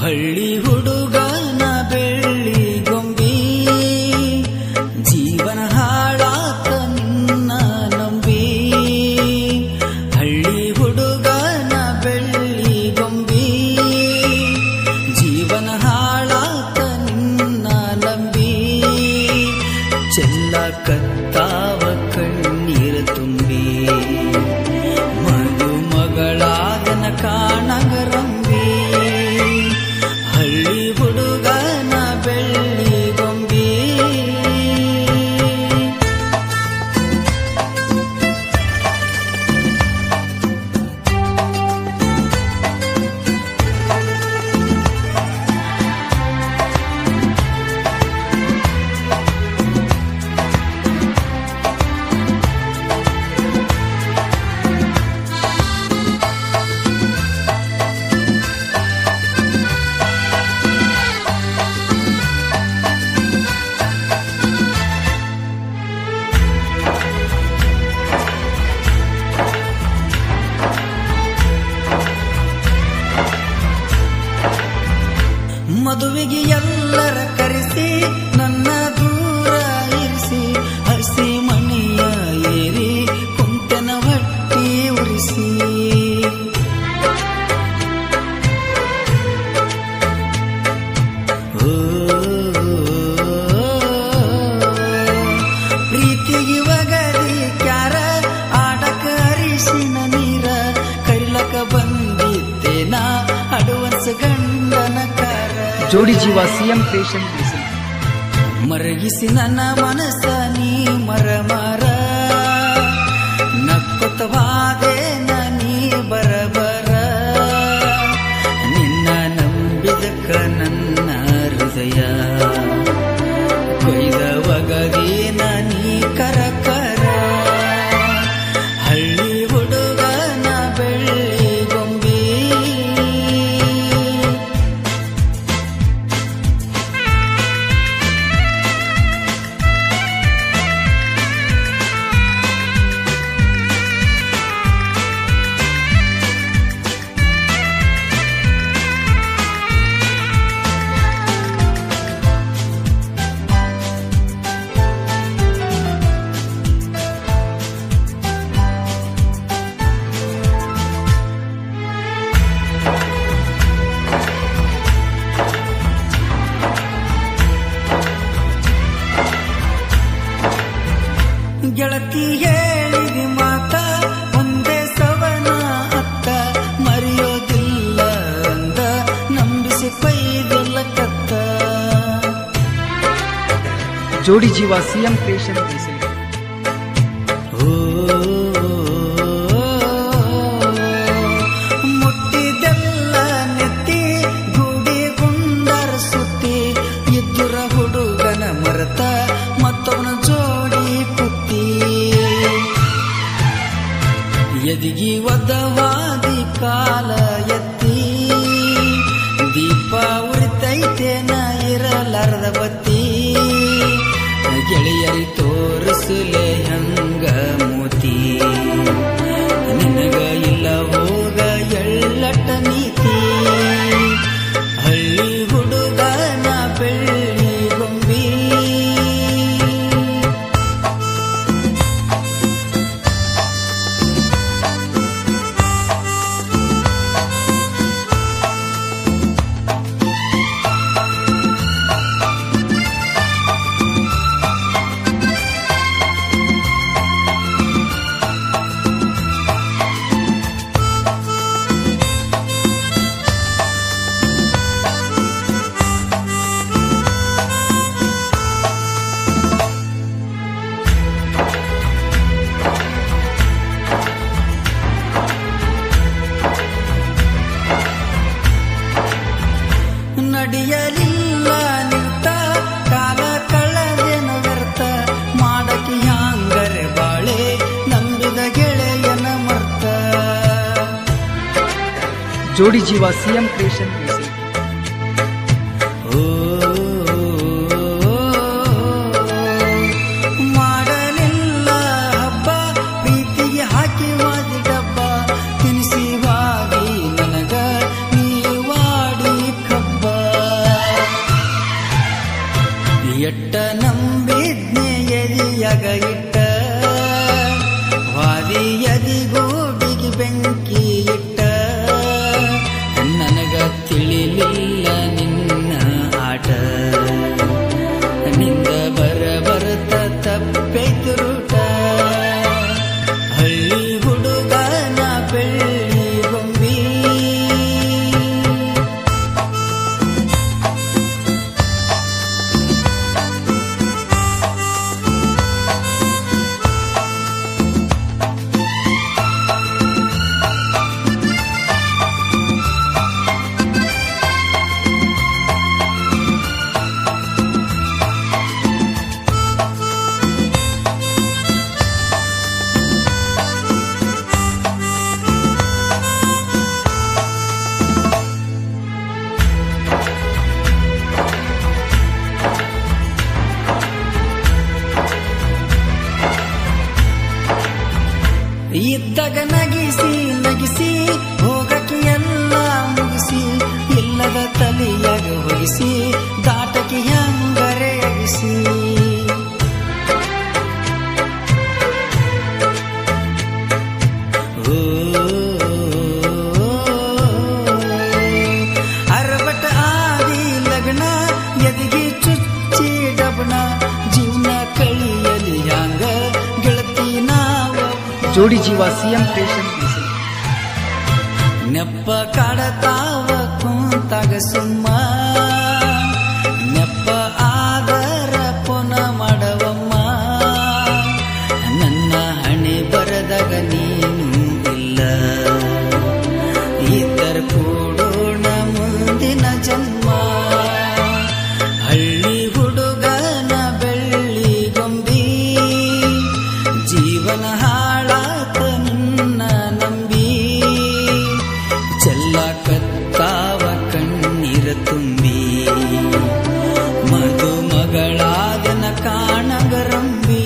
ಹಳ್ಳಿ ಹುಡುಗನ ಬೆಳ್ಳಿ ಗೊಂಬಿ ಜೀವನ ಹಾಳಾತ ನಿನ್ನ ನಂಬಿ ಹಳ್ಳಿ ಹುಡುಗನ ಬೆಳ್ಳಿ ಗೊಂಬಿ ಜೀವನ ಹಾಳಾತ ನಿನ್ನ ನಂಬಿ ಚೆಲ್ಲ ಕತ್ತಾವ ಕಣ್ಣೀರ ತುಂಬಿ ಮದುಮಗಳಾದನ ಕಾಣಗರಂಬಿ ಹಳ್ಳಿ ಹುಡುಗನ ಬೆಳ್ಳಿ ಗೊಂಬಿ ಮದುವೆಗೆ ಎಲ್ಲರ ಕರೆಸಿ ನನ್ನ ದೂರ ಇರಿಸಿ ಹಸಿ ಮಣಿಯ ಏರಿ ಕುಂತನ ಹೊಟ್ಟಿ ಉರಿಸಿ ಓ, ಪ್ರೀತಿಗೆ ಒಗರಿ ಕ್ಯಾರ ಆಡಕ ಅರಿಶಿನ ನೀರ ಕರಿಲಕ ಬಂದಿದ್ದೇನ ಅಡ್ವಾನ್ಸ್ ಗಂಡನ ಕಾರ ಜೋಡಿ ಜೀವ ಸಿಎಂ ಕ್ರಿಯೇಷನ್ ಮೈಸೂರು ಮರಗಿಸಿ ನನ್ನ ಮನಸ್ಸ ನೀ ಮರ ಮರ ನಕ್ಕುತ್ತವಾದೆ ನೀ ಬರಬರ ನಿನ್ನ ನಂಬಿದಕ್ಕ ನನ್ನ ಹೃದಯ ಕೊಯ್ದ ಒಗದೀನ ನೀ ಕರ ಕರ ಹಳ್ಳಿ ಹುಡುಗನ ಬೆಳ್ಳಿ ಗೊಂಬಿ ಗೆಳತಿ ಹೇಳಿದಿ ಮಾತ ಒಂದೇ ಸವನ ಅತ್ತ ಮರೆಯೋದಿಲ್ಲ ಅಂದ ನಂಬಿಸಿ ಪೈದೆಲ್ಲ ಕತ್ತ ಜೋಡಿ ಜೀವ ಸಿಎಂ ಕ್ರಿಯೇಷನ್ ಮೈಸೂರು ಓ, ಮುಟ್ಟಿದೆಲ್ಲ ನೆತ್ತಿ ಗುಡಿ ಗುಂಡರ ಸುತ್ತಿ ಇದ್ದುರ ಹುಡುಗನ ಮರತ ಮತ್ತವನ ಜೋಡಿ ಕುತ್ತಿ ಎದಿಗಿ ಒದ್ದವಾದಿ ಕಾಲ ಎತ್ತಿ ದೀಪ ಉಳಿತೈತೇನ ಇರಲಾರದ ಬತ್ತಿ ಗೆಳೆಯರಿ ತೋರಿಸಲೆ ಹಂಗ ಮೋತಿ ನಿನಗ ಇಲ್ಲ ಹೋಗ ಎಳ್ಳಟ ನೀತಿ ಹಳ್ಳಿ ಹುಡುಗನ ಬೆಳ್ಳಿ ಗೊಂಬಿ ನಡೆಯಲಿಲ್ಲ ನಿಂತ ಕಾಲ ಕಳೆದೇನು ವ್ಯರ್ಥ ಮಾಡಕ್ಕೆ ಹ್ಯಾಂಗರೆ ಬಾಳೆ ನಂಬಿದ ಗೆಳೆಯನ ಮರ್ತ ಜೋಡಿ ಜೀವ ಸಿಎಂ ಕ್ರಿಯೇಷನ್ ಮೈಸೂರು ಓ, ಮಾಡಲಿಲ್ಲ ಹಬ್ಬ ಪ್ರೀತಿಗೆ ಹಾಕಿ ವಾದಿ ಡಬ್ಬ ತಿನಿಸಿ ವಾಗಿ ನನಗ ನೀವಾಡಿ ಕಬ್ಬ ತಿಳಿಲಿಲ್ಲ ನಿನ್ನ ಆಟ ನಿಂದ ಬರ ಬರತ ತಪ್ಪೈತು ರೂಟ ಹಳ್ಳಿ ಹುಡುಗನ ಬೆಳ್ಳಿ ಗೊಂಬಿ ಇದ್ದಾಗ ನಗಿಸಿ ನಗಿಸಿ ಹೋಗಕ್ಕೆ ಎಲ್ಲ ಮುಗಿಸಿ ಇಲ್ಲದ ತಲೆಯಾಗ ಹೊಗಿಸಿ ದಾಟಕ್ಕೆ ಹೆಂಗರೆ ಅಗಿಸಿ ಓ, ಅರಬಟ ಆದಿ ಲಗ್ನ ಎದಿಗೆ ಚುಚ್ಚಿ ಡಬಣ ಜೀವನ ಕಳಿಯಲಿ ಹ್ಯಾಂಗ ಗೆಳತಿ ನಾವ ಜೋಡಿ ಜೀವ ಸಿಎಂ ಕ್ರಿಯೇಷನ್ ಮೈಸೂರು ನೆಪ್ಪ ಕಾಡತಾವ ಕುಂತಾಗ ಸುಮ್ಮ ನೆಪ್ಪ ಆದರ ಪುನ ಮಾಡವಮ್ಮ ನನ್ನ ಹಣೆ ಬರದಾಗ ನೀನು ಇಲ್ಲ ಇತರ ಕೂಡೋಣ ಮುಂದಿನ ಜನ್ಮ ಹಳ್ಳಿ ಹುಡುಗನ ಬೆಳ್ಳಿ ಗೊಂಬಿ ಜೀವನ ಹಾಳಾತ ನಿನ್ನ ನಂಬಿ ಚೆಲ್ಲ ಕತ್ತಾವ ಕಣ್ಣೀರ ತುಂಬಿ ಮಧು ಮಗಳಾದನ ಕಾಣಗರಂಬಿ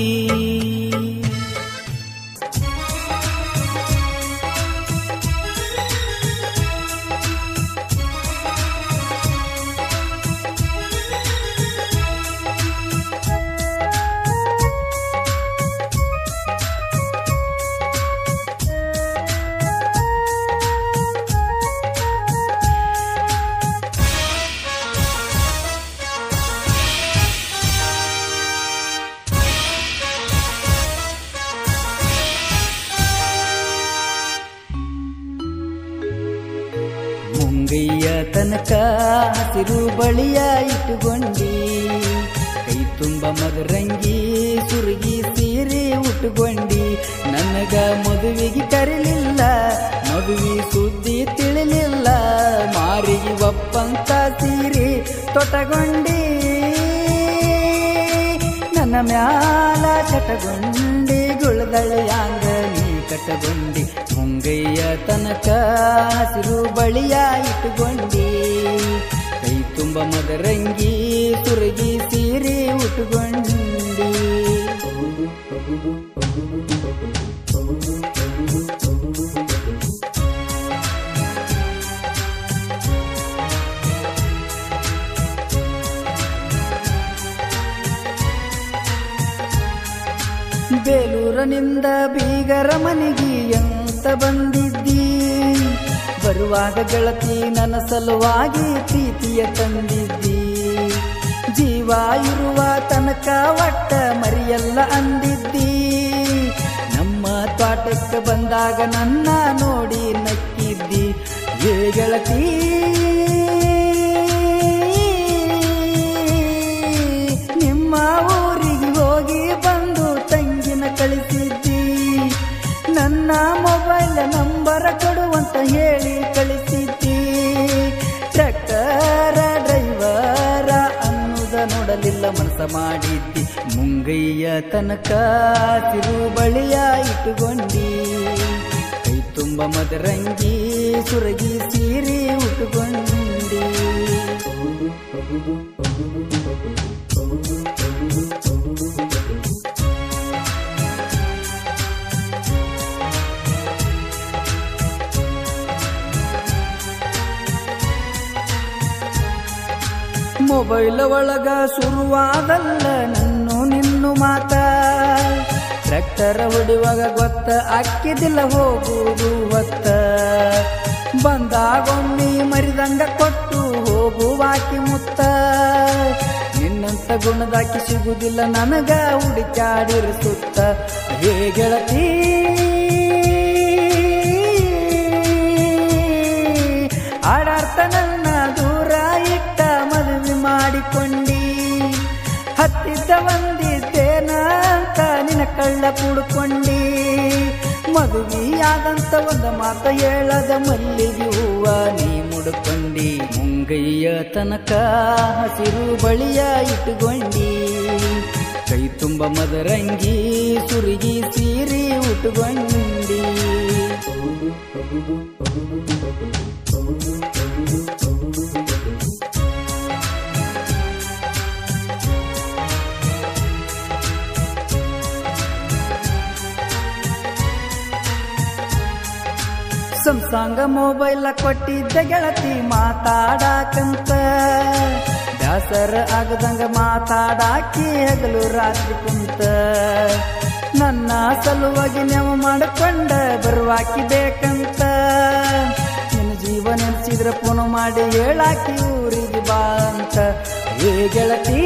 ಮುಂಗಯ್ಯ ತನಕ ಹಸಿರು ಬಳಿಯ ಇಟ್ಟುಕೊಂಡಿ ಕೈ ತುಂಬ ಮದರಂಗಿ ಸುರುಗಿ ಸೀರೆ ಉಟ್ಟುಕೊಂಡಿ ನನಗ ಮದುವೆಗೆ ಕರಿಲಿಲ್ಲ ಮದುವೆ ಸುದ್ದಿ ತಿಳಿಲಿಲ್ಲ ಮಾರಿಗೆ ಒಪ್ಪಂತ ಸೀರೆ ತೊಟಗೊಂಡಿ ನನ್ನ ಮ್ಯಾಲ ಚಟಗೊಂಡಿ ಗುಳದಳ್ಯಾಂಗ ನೀ ಕಟಗೊಂಡಿ ಮುಂಗಯ್ಯ ತನಕ ಹಸಿರು ಬಳಿಯ ಇಟ್ಟುಕೊಂಡಿ ಕೈ ತುಂಬ ಮದರಂಗಿ ಸುರಗಿ ಸೀರೆ ಉಟ್ಟುಕೊಂಡಿ ಬೇಲೂರನಿಂದ ಬೀಗರ ಮನೆಗೆ ಅಂತ ಬಂದಿದ್ದಿ ಬರುವಾಗ ಗೆಳತಿ ನನ್ನ ಸಲುವಾಗಿ ಪ್ರೀತಿಯ ತಂದಿದ್ದಿ ಜೀವ ಇರುವ ತನಕ ಒಟ್ಟ ಮರಿಯಲ್ಲ ಅಂದಿದ್ದಿ ನಮ್ಮ ತೋಟಕ್ಕೆ ಬಂದಾಗ ನನ್ನ ನೋಡಿ ನಕ್ಕಿದ್ದಿ ಏ ಗೆಳತಿ ನಿಮ್ಮ ಊರಿಗೆ ಹೋಗಿ ಬಂದು ತಂಗಿನ ಕಳಿಸಿದ್ದಿ ನನ್ನ ಮೊಬೈಲ್ ನಂಬರ್ ಕೊಡುವಂತ ಹೇಳಿ ಕಳಿಸಿದ್ದಿ ಟ್ರ್ಯಾಕ್ಟರ ಡ್ರೈವರ ಅನ್ನುದ ನೋಡಲಿಲ್ಲ ಮನಸ ಮಾಡಿದ್ದಿ ಮುಂಗಯ್ಯ ತನಕ ತಿರು ಬಳಿಯ ಇಟ್ಟುಕೊಂಡಿ ಕೈ ತುಂಬ ಮದರಂಗಿ ಸುರಗಿ ಸೀರೆ ಉಟ್ಟುಕೊಂಡಿ ಮೊಬೈಲ್ ಒಳಗ ಶುರುವಾದಲ್ಲ ನನ್ನು ನಿನ್ನು ಮಾತ ಟ್ರ್ಯಾಕ್ಟರ್ ಹೊಡಿವಾಗ ಗೊತ್ತ ಅಕ್ಕಿದಿಲ್ಲ ಹೋಗುವುದು ಹೊತ್ತ ಬಂದಾಗೊಮ್ಮಿ ಮರಿದಂಗ ಕೊಟ್ಟು ಹೋಗುವಾಕಿ ಮುತ್ತ ನಿನ್ನಂತ ಗುಣದಾಕಿ ಸಿಗುದಿಲ್ಲ ನನಗ ಹುಡುಕಾಡಿರ ಸುತ್ತ ಹೇ ಗೆಳತಿ ಆಡಾರ್ಥ ನನ್ನ ದೂರ ಇಟ್ಟ ಮದುವೆ ಮಾಡಿಕೊಂಡಿ ಹತ್ತಿದ್ದ ಬಂದಿದ್ದೇನ ಅಂತ ನಿನ್ನ ಕಳ್ಳ ಕುಡ್ಕೊಂಡಿ ಮದುವೆಯಾದಂತ ಒಂದು ಮಾತ ಹೇಳದ ಮಲ್ಲಿಗೆ ಹೂವ ನೀ ಮುಡ್ಕೊಂಡಿ ಮುಂಗೈಯ ತನಕ ಹಸಿರು ಬಳಿಯ ಇಟ್ಟುಕೊಂಡಿ ಕೈ ತುಂಬ ಮದರಂಗಿ ಸುರುಗಿ ಸೀರಿ ಉಟ್ಕೊಂಡಿ ಸಂಸಾಂಗ ಮೊಬೈಲ ಕೊಟ್ಟಿದ್ದ ಗೆಳತಿ ಮಾತಾಡಾಕಂತ ಬ್ಯಾಸರ ಆಗದಂಗ ಮಾತಾಡಾಕಿ ಹಗಲು ರಾತ್ರಿ ಕುಂತ ನನ್ನ ಸಲುವಾಗಿ ನೆವ ಮಾಡಿಕೊಂಡ ಬರುವಾಕಿ ಬೇಕಂತ ನಿನ್ನ ಜೀವ ನೆನೆಸಿದ್ರ ಫೋನ್ ಮಾಡಿ ಹೇಳಾಕಿ ಊರಿಗೆ ಬಾ ಅಂತ ಏ ಗೆಳತಿ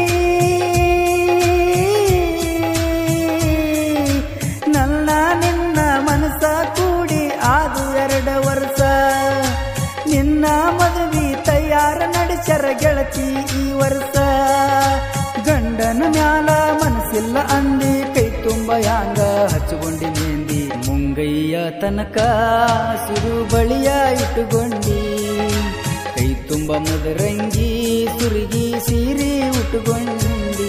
ನನ್ನ ನಿನ್ನ ಮನಸ ಕೂಡಿ ಆದು ಎರಡು ವರ್ಷ ನಿನ್ನ ಮದುವೆ ತಯಾರ ನಡೆಸರ ಗೆಳತಿ ಈ ವರ್ಷ ಗಂಡನ ಮ್ಯಾಲ ಮನಸ್ಸಿಲ್ಲ ಅಂದಿ ಕೈ ತುಂಬ ಯಾಂಗ ಹಚ್ಕೊಂಡಿ ಮೆಂದಿ ಮುಂಗೈಯ ತನಕ ಸಿರು ಬಳಿಯ ಇಟ್ಟುಕೊಂಡಿ ಕೈ ತುಂಬ ಮದರಂಗಿ ಸುರುಗಿ ಸೀರಿ ಉಟ್ಟುಕೊಂಡಿ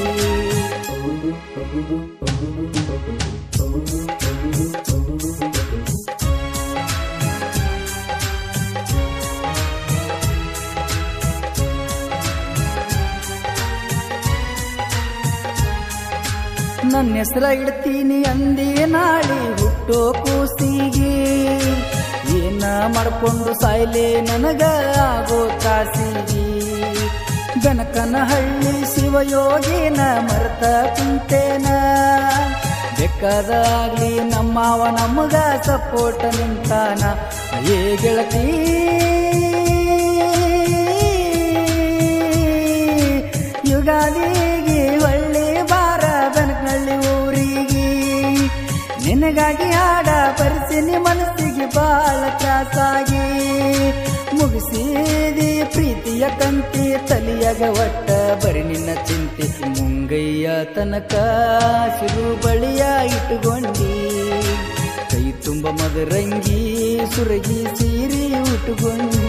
ನನ್ನ ಹೆಸರ ಇಡ್ತೀನಿ ಅಂದಿ ನಾಳಿ ಹುಟ್ಟೋ ಕೂಸಿಗೆ ಏನ ಮಾಡ್ಕೊಂಡು ಸಾಯ್ಲೆ ನನಗ ಆಗೋ ಕಾಸಿಗೆ ಗನಕನ ಹಳ್ಳಿ ಶಿವಯೋಗಿನ ಮರ್ತ ಕುಂತೇನ ಬೇಕಾದಾಗ್ಲಿ ನಮ್ಮವ ನಮಗ ಸಪೋರ್ಟ್ ನಿಂತಾನ ಏ ಗೆಳತಿ ಯುಗಾದಿಗೆ ಒಳ್ಳೆ ಬಾರ ಬೆನಕನಳ್ಳಿ ಊರಿಗೆ ನಿನಗಾಗಿ ಆಡ ಪರಿಸಿನಿ ಮನಸ್ಸಿಗೆ ಬಾಳ ತ್ರಾಸಾಗಿ ಮುಗಿಸಿದಿ ಪ್ರೀತಿಯ ಕಂತಿ ತಲಿಯಾಗ ಒಟ್ಟ ಬರಿ ನಿನ್ನ ಚಿಂತೆ ಮುಂಗೈಯ ತನಕ ಸಿರು ಬಳಿಯ ಇಟ್ಟುಕೊಂಡಿ ಕೈ ತುಂಬ ಮದರಂಗಿ ಸುರಗಿ ಸೀರಿ ಉಟ್ಟುಕೊಂಡಿ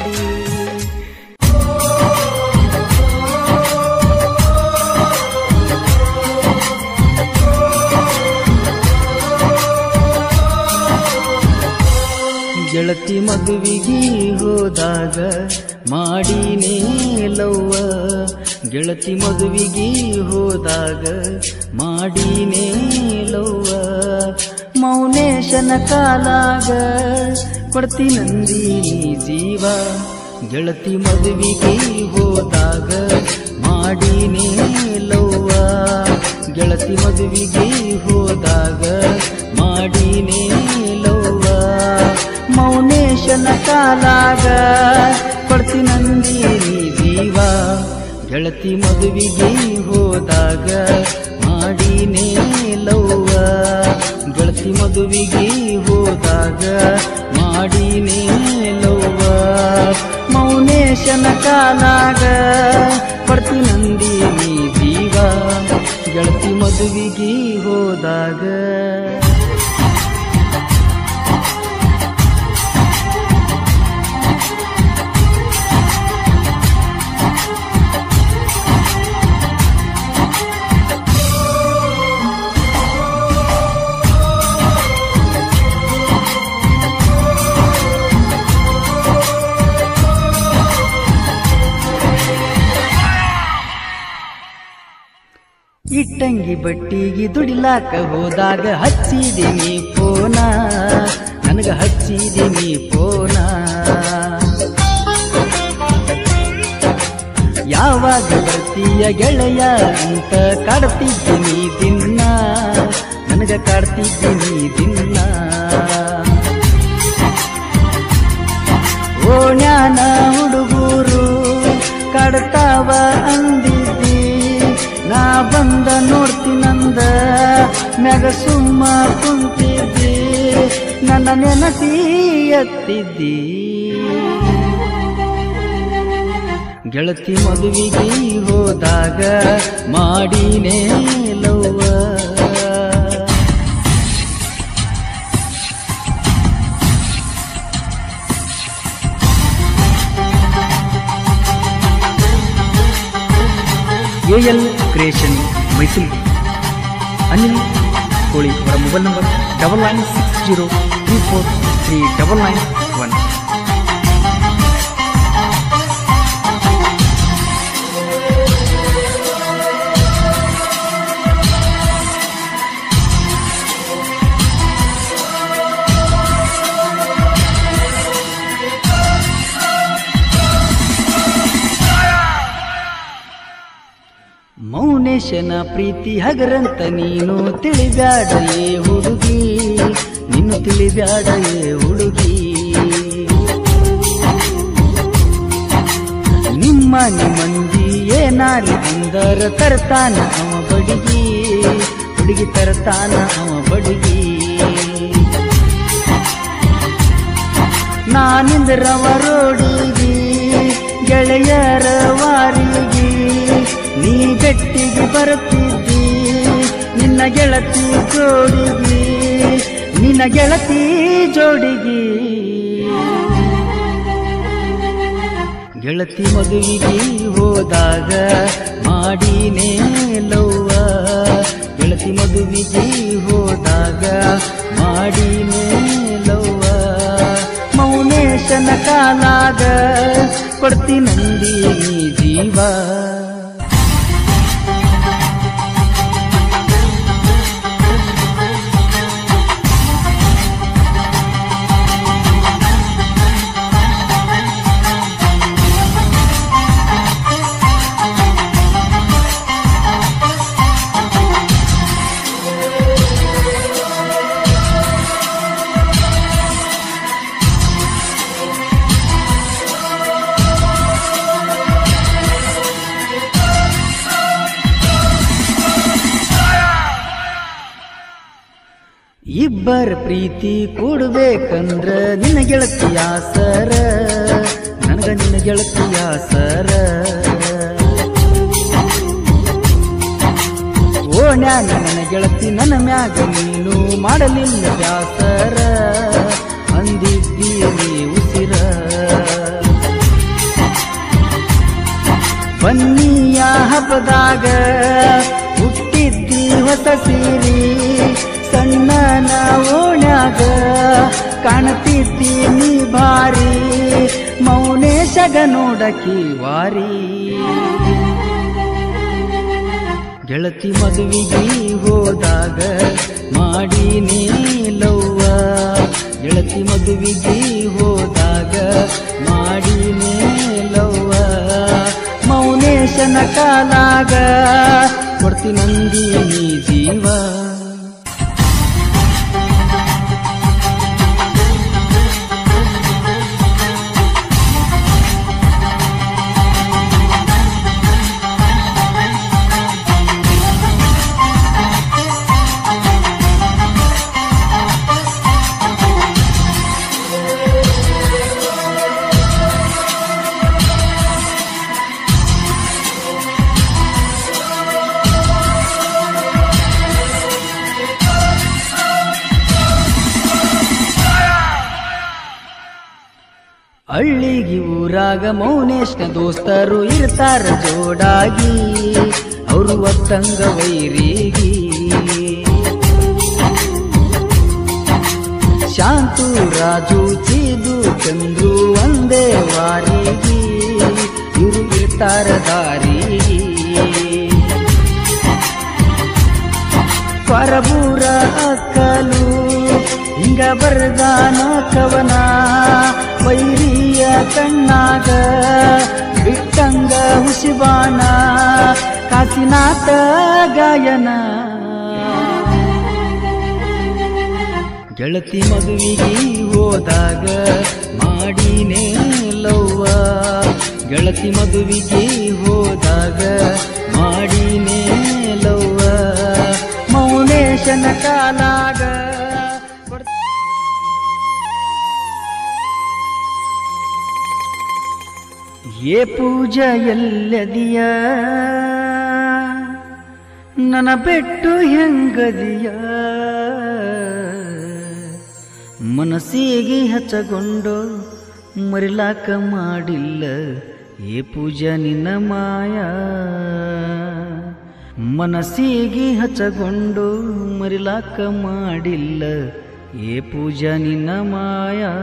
ಗೆಳತಿ ಮದುವಿಗೆ ಹೋದಾಗ ಮಾಡಿನೇ ಲವ್ವ ಗೆಳತಿ ಮದುವಿಗೆ ಹೋದಾಗ ಮಾಡಿನೇ ಲವ್ವ ಮೌನೇಶನ ಕಾಲಾಗ ಕೊಡ್ತಿ ನಂದಿನಿ ಜೀವ ಗೆಳತಿ ಮದುವಿಗೆ ಹೋದಾಗ ಮಾಡಿನೇ ಲವ್ವ ಗೆಳತಿ ಮದುವಿಗೆ ಹೋದಾಗ ಮಾಡಿನೇ ಲವ್ವ ಮೌನೇಶನ ಕಾಲಾಗ ಕೊಡ್ತಿ ನಂದಿನಿ ಜೀವ ಗೆಳತಿ ಮದುವಿಗೆ ಹೋದಾಗ ಮಾಡಿನೇ ಲವ್ವ ಗೆಳತಿ ಮದುವಿಗೆ ಹೋದಾಗ ಮಾಡಿನೇ ಲವ್ವ ಮೌನೇಶನ ಕಾಲಾಗ ಕೊಡ್ತಿ ನಂದಿನಿ ಜೀವ ಗೆಳತಿ ಮದುವಿಗೆ ಹೋದಾಗ ಇಟ್ಟಂಗಿ ಬಟ್ಟಿಗೆ ದುಡಿಲಾಕ ಹೋದಾಗ ಹಚ್ಚಿದೀನಿ ಫೋನ ನನಗ ಹಚ್ಚಿದೀನಿ ಫೋನ ಯಾವಾಗ ಬರ್ತೀಯ ಗೆಳೆಯ ಅಂತ ಕಾಡ್ತಿದ್ದೀನಿ ದಿನ ನನಗ ಕಾಡ್ತಿದ್ದೀನಿ ದಿನ ಓಣ್ಯಾನ ಹುಡುಗರು ಕಡ್ತಾವ ಅಂದಿದ್ದಿ ನಾ ಬಂದ ನೋಡ್ತೀನಂದ ಮ್ಯಾಗ ಸುಮ್ಮ ಕುಂತಿದ್ದಿ ನನ್ನ ನೆನಸಿ ಎತ್ತಿದ್ದಿ ಗೆಳತಿ ಮದುವೆಗೆ ಹೋದಾಗ ಮಾಡಿನೇ ಲವ್ವ ಎಎಲ್ ಕ್ರಿಯೇಷನ್ ಮೈಸೂರು ಅನಿಲ್ ಕೋಳಿ ಅವರ mobile number double nine six zero two four three double nine one ಮೌನೇಶನ ಪ್ರೀತಿ ಹಗರಂತ ನೀನು ತಿಳಿಬ್ಯಾಡಲೇ ಹುಡುಗಿ ನೀನು ತಿಳಿಬ್ಯಾಡಲೇ ಹುಡುಗಿ ನಿಮ್ಮ ಮಂದಿ ಏನಾರಿ ಅಂದರ ತರ್ತಾನ ಅವ ಬಡಿಗಿ ಹುಡುಗಿ ತರ್ತಾನ ಅವ ಬಡಿಗಿ ನಾನಿಂದ್ರವರೋಡಿಗಿ ಗೆಳೆಯರ ವಾರಿಗೆ ನೀ ಬೆಟ್ಟಿಗೆ ಬರುತ್ತಿದ್ದಿ ನಿನ್ನ ಗೆಳತಿ ಜೋಡಿಗಿ ನಿನ್ನ ಗೆಳತಿ ಜೋಡಿಗಿ ಗೆಳತಿ ಮದುವೆಗೆ ಹೋದಾಗ ಮಾಡಿನೇ ಲವ್ವ ಗೆಳತಿ ಮದುವೆಗೆ ಹೋದಾಗ ಮಾಡಿನೇ ಲವ್ವ ಮೌನೇಶನ ಕಾಲಾಗ ಕೊಡ್ತೀನಂದಿ ನೀ ಜೀವ ಇಬ್ಬರ ಪ್ರೀತಿ ಕೂಡ್ಬೇಕಂದ್ರ ನಿನ್ನ ಗೆಳತಿಯ ಸರ ನನಗ ನಿನ್ನ ಗೆಳತಿಯ ಸರ ಓಣ್ಯಾನ ನನ್ನ ಗೆಳತಿ ನನ್ನ ಮ್ಯಾಗ ನೀನು ಮಾಡಲಿಲ್ಲ ಬ್ಯಾಸರ ಅಂದಿದ್ದೀರಿ ಉಸಿರ ಬನ್ನಿಯ ಹಬ್ಬದಾಗ ಹುಟ್ಟಿದ್ದಿ ಹೊಸ ಸೀರಿ ಸಣ್ಣನ ಓಣ್ಯಾಗ ಕಾಣ್ತಿದ್ದಿ ನೀ ಭಾರಿ ಮೌನೇಶಗ ನೋಡಕಿ ವಾರಿ ಗೆಳತಿ ಮದುವೆಗೆ ಹೋದಾಗ ಮಾಡಿನೇ ಲವ್ವ ಗೆಳತಿ ಮದುವೆಗೆ ಹೋದಾಗ ಮಾಡಿನೇ ಲವ್ವ ಮೌನೇಶನ ಕಾಲಾಗ ಕೊಡ್ತೀನಂದಿ ನೀ ಜೀವ ಹಳ್ಳಿಗೆ ಊರಾಗ ಮೌನೇಶ್ನ ದೋಸ್ತರು ಇರ್ತಾರ ಜೋಡಾಗಿ ಅವರು ಒತ್ತಂಗ ವೈರಿಗೆ ಶಾಂತು ರಾಜು ಚೀದು ಚಂದ್ರು ಒಂದೇ ವಾರಿಗೆ ಇವರು ಇರ್ತಾರ ದಾರಿಗೆ ಪರಬೂರ ಅಕ್ಕಲು ಹಿಂಗ ಬರದಾನ ಕವನ ವೈರಿಯ ಕಣ್ಣಾಗ ಬಿಟ್ಟಂಗ ಹುಸಿಬಾನ ಕಾಸಿನಾಥ ಗೆಳತಿ ಮದುವಿಗೆ ಹೋದಾಗ ಮಾಡಿನೇ ಲವ್ವ ಗೆಳತಿ ಮದುವಿಗೆ ಹೋದಾಗ ಮಾಡಿನೇ ಲವ್ವ ಮೌನೇಶನ ಕಾಲಾಗ ಕೊಡ್- ಏ ಪೂಜಾ ಎಲ್ಲದಿಯ ನನ್ನ ಬೆಟ್ಟು ಹೆಂಗದಿಯ ಮನಸ್ಸಿಗೆ ಹಚ್ಚಗೊಂಡು ಮರಿಲಾಕ ಮಾಡಿಲ್ಲ ಏ ಪೂಜಾ ನಿನ್ನ ಮಾಯ ಮನಸ್ಸಿಗೆ ಹಚ್ಚಗೊಂಡು ಮರಿಲಾಕ ಮಾಡಿಲ್ಲ ಏ ಪೂಜಾ ನಿನ್ನ ಮಾಯಾ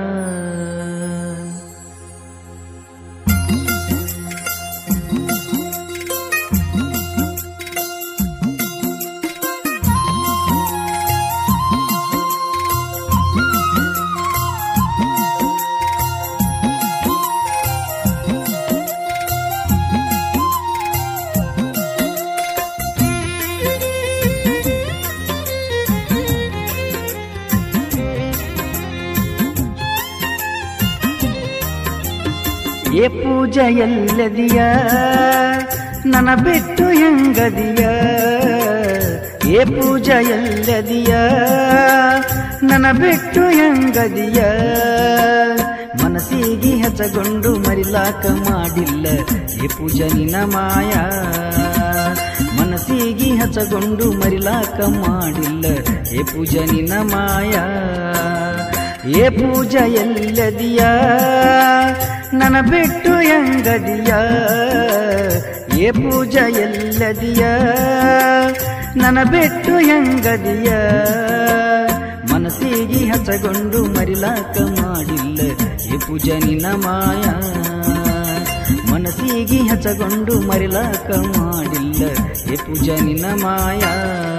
ಏ ಪೂಜಾ ಎಲ್ಲದಿಯ ನನ್ನ ಬಿಟ್ಟು ಹೆಂಗದಿಯ ಏ ಪೂಜಾ ಎಲ್ಲದಿಯ ನನ್ನ ಬಿಟ್ಟು ಹೆಂಗದಿಯ ಮನಸ್ಸಿಗೆ ಹಚ್ಚಗೊಂಡು ಮರಿಲಾಕ ಮಾಡಿಲ್ಲ ಏ ಪೂಜಾ ನಿನ್ನ ಮಾಯ ಮನಸ್ಸಿಗೆ ಹಚ್ಚಗೊಂಡು ಮರಿಲಾಕ ಮಾಡಿಲ್ಲ ಏ ಪೂಜಾ ನಿನ್ನ ಮಾಯ ಏ ಪೂಜಾ ಎಲ್ಲದಿಯ ನನ್ನ ಬಿಟ್ಟು ಹೆಂಗದಿಯ ಏ ಪೂಜಾ ಎಲ್ಲದಿಯ ನನ್ನ ಬಿಟ್ಟು ಹೆಂಗದಿಯ ಮನಸ್ಸಿಗೆ ಹಚ್ಚಗೊಂಡು ಮರಿಲಾಕ ಮಾಡಿಲ್ಲ ಏ ಪೂಜಾ ನಿನ್ನ ಮಾಯ ಮನಸ್ಸಿಗೆ ಹಚ್ಚಗೊಂಡು ಮರಿಲಾಕ ಮಾಡಿಲ್ಲ ಏ ಪೂಜಾ ನಿನ್ನ ಮಾಯಾ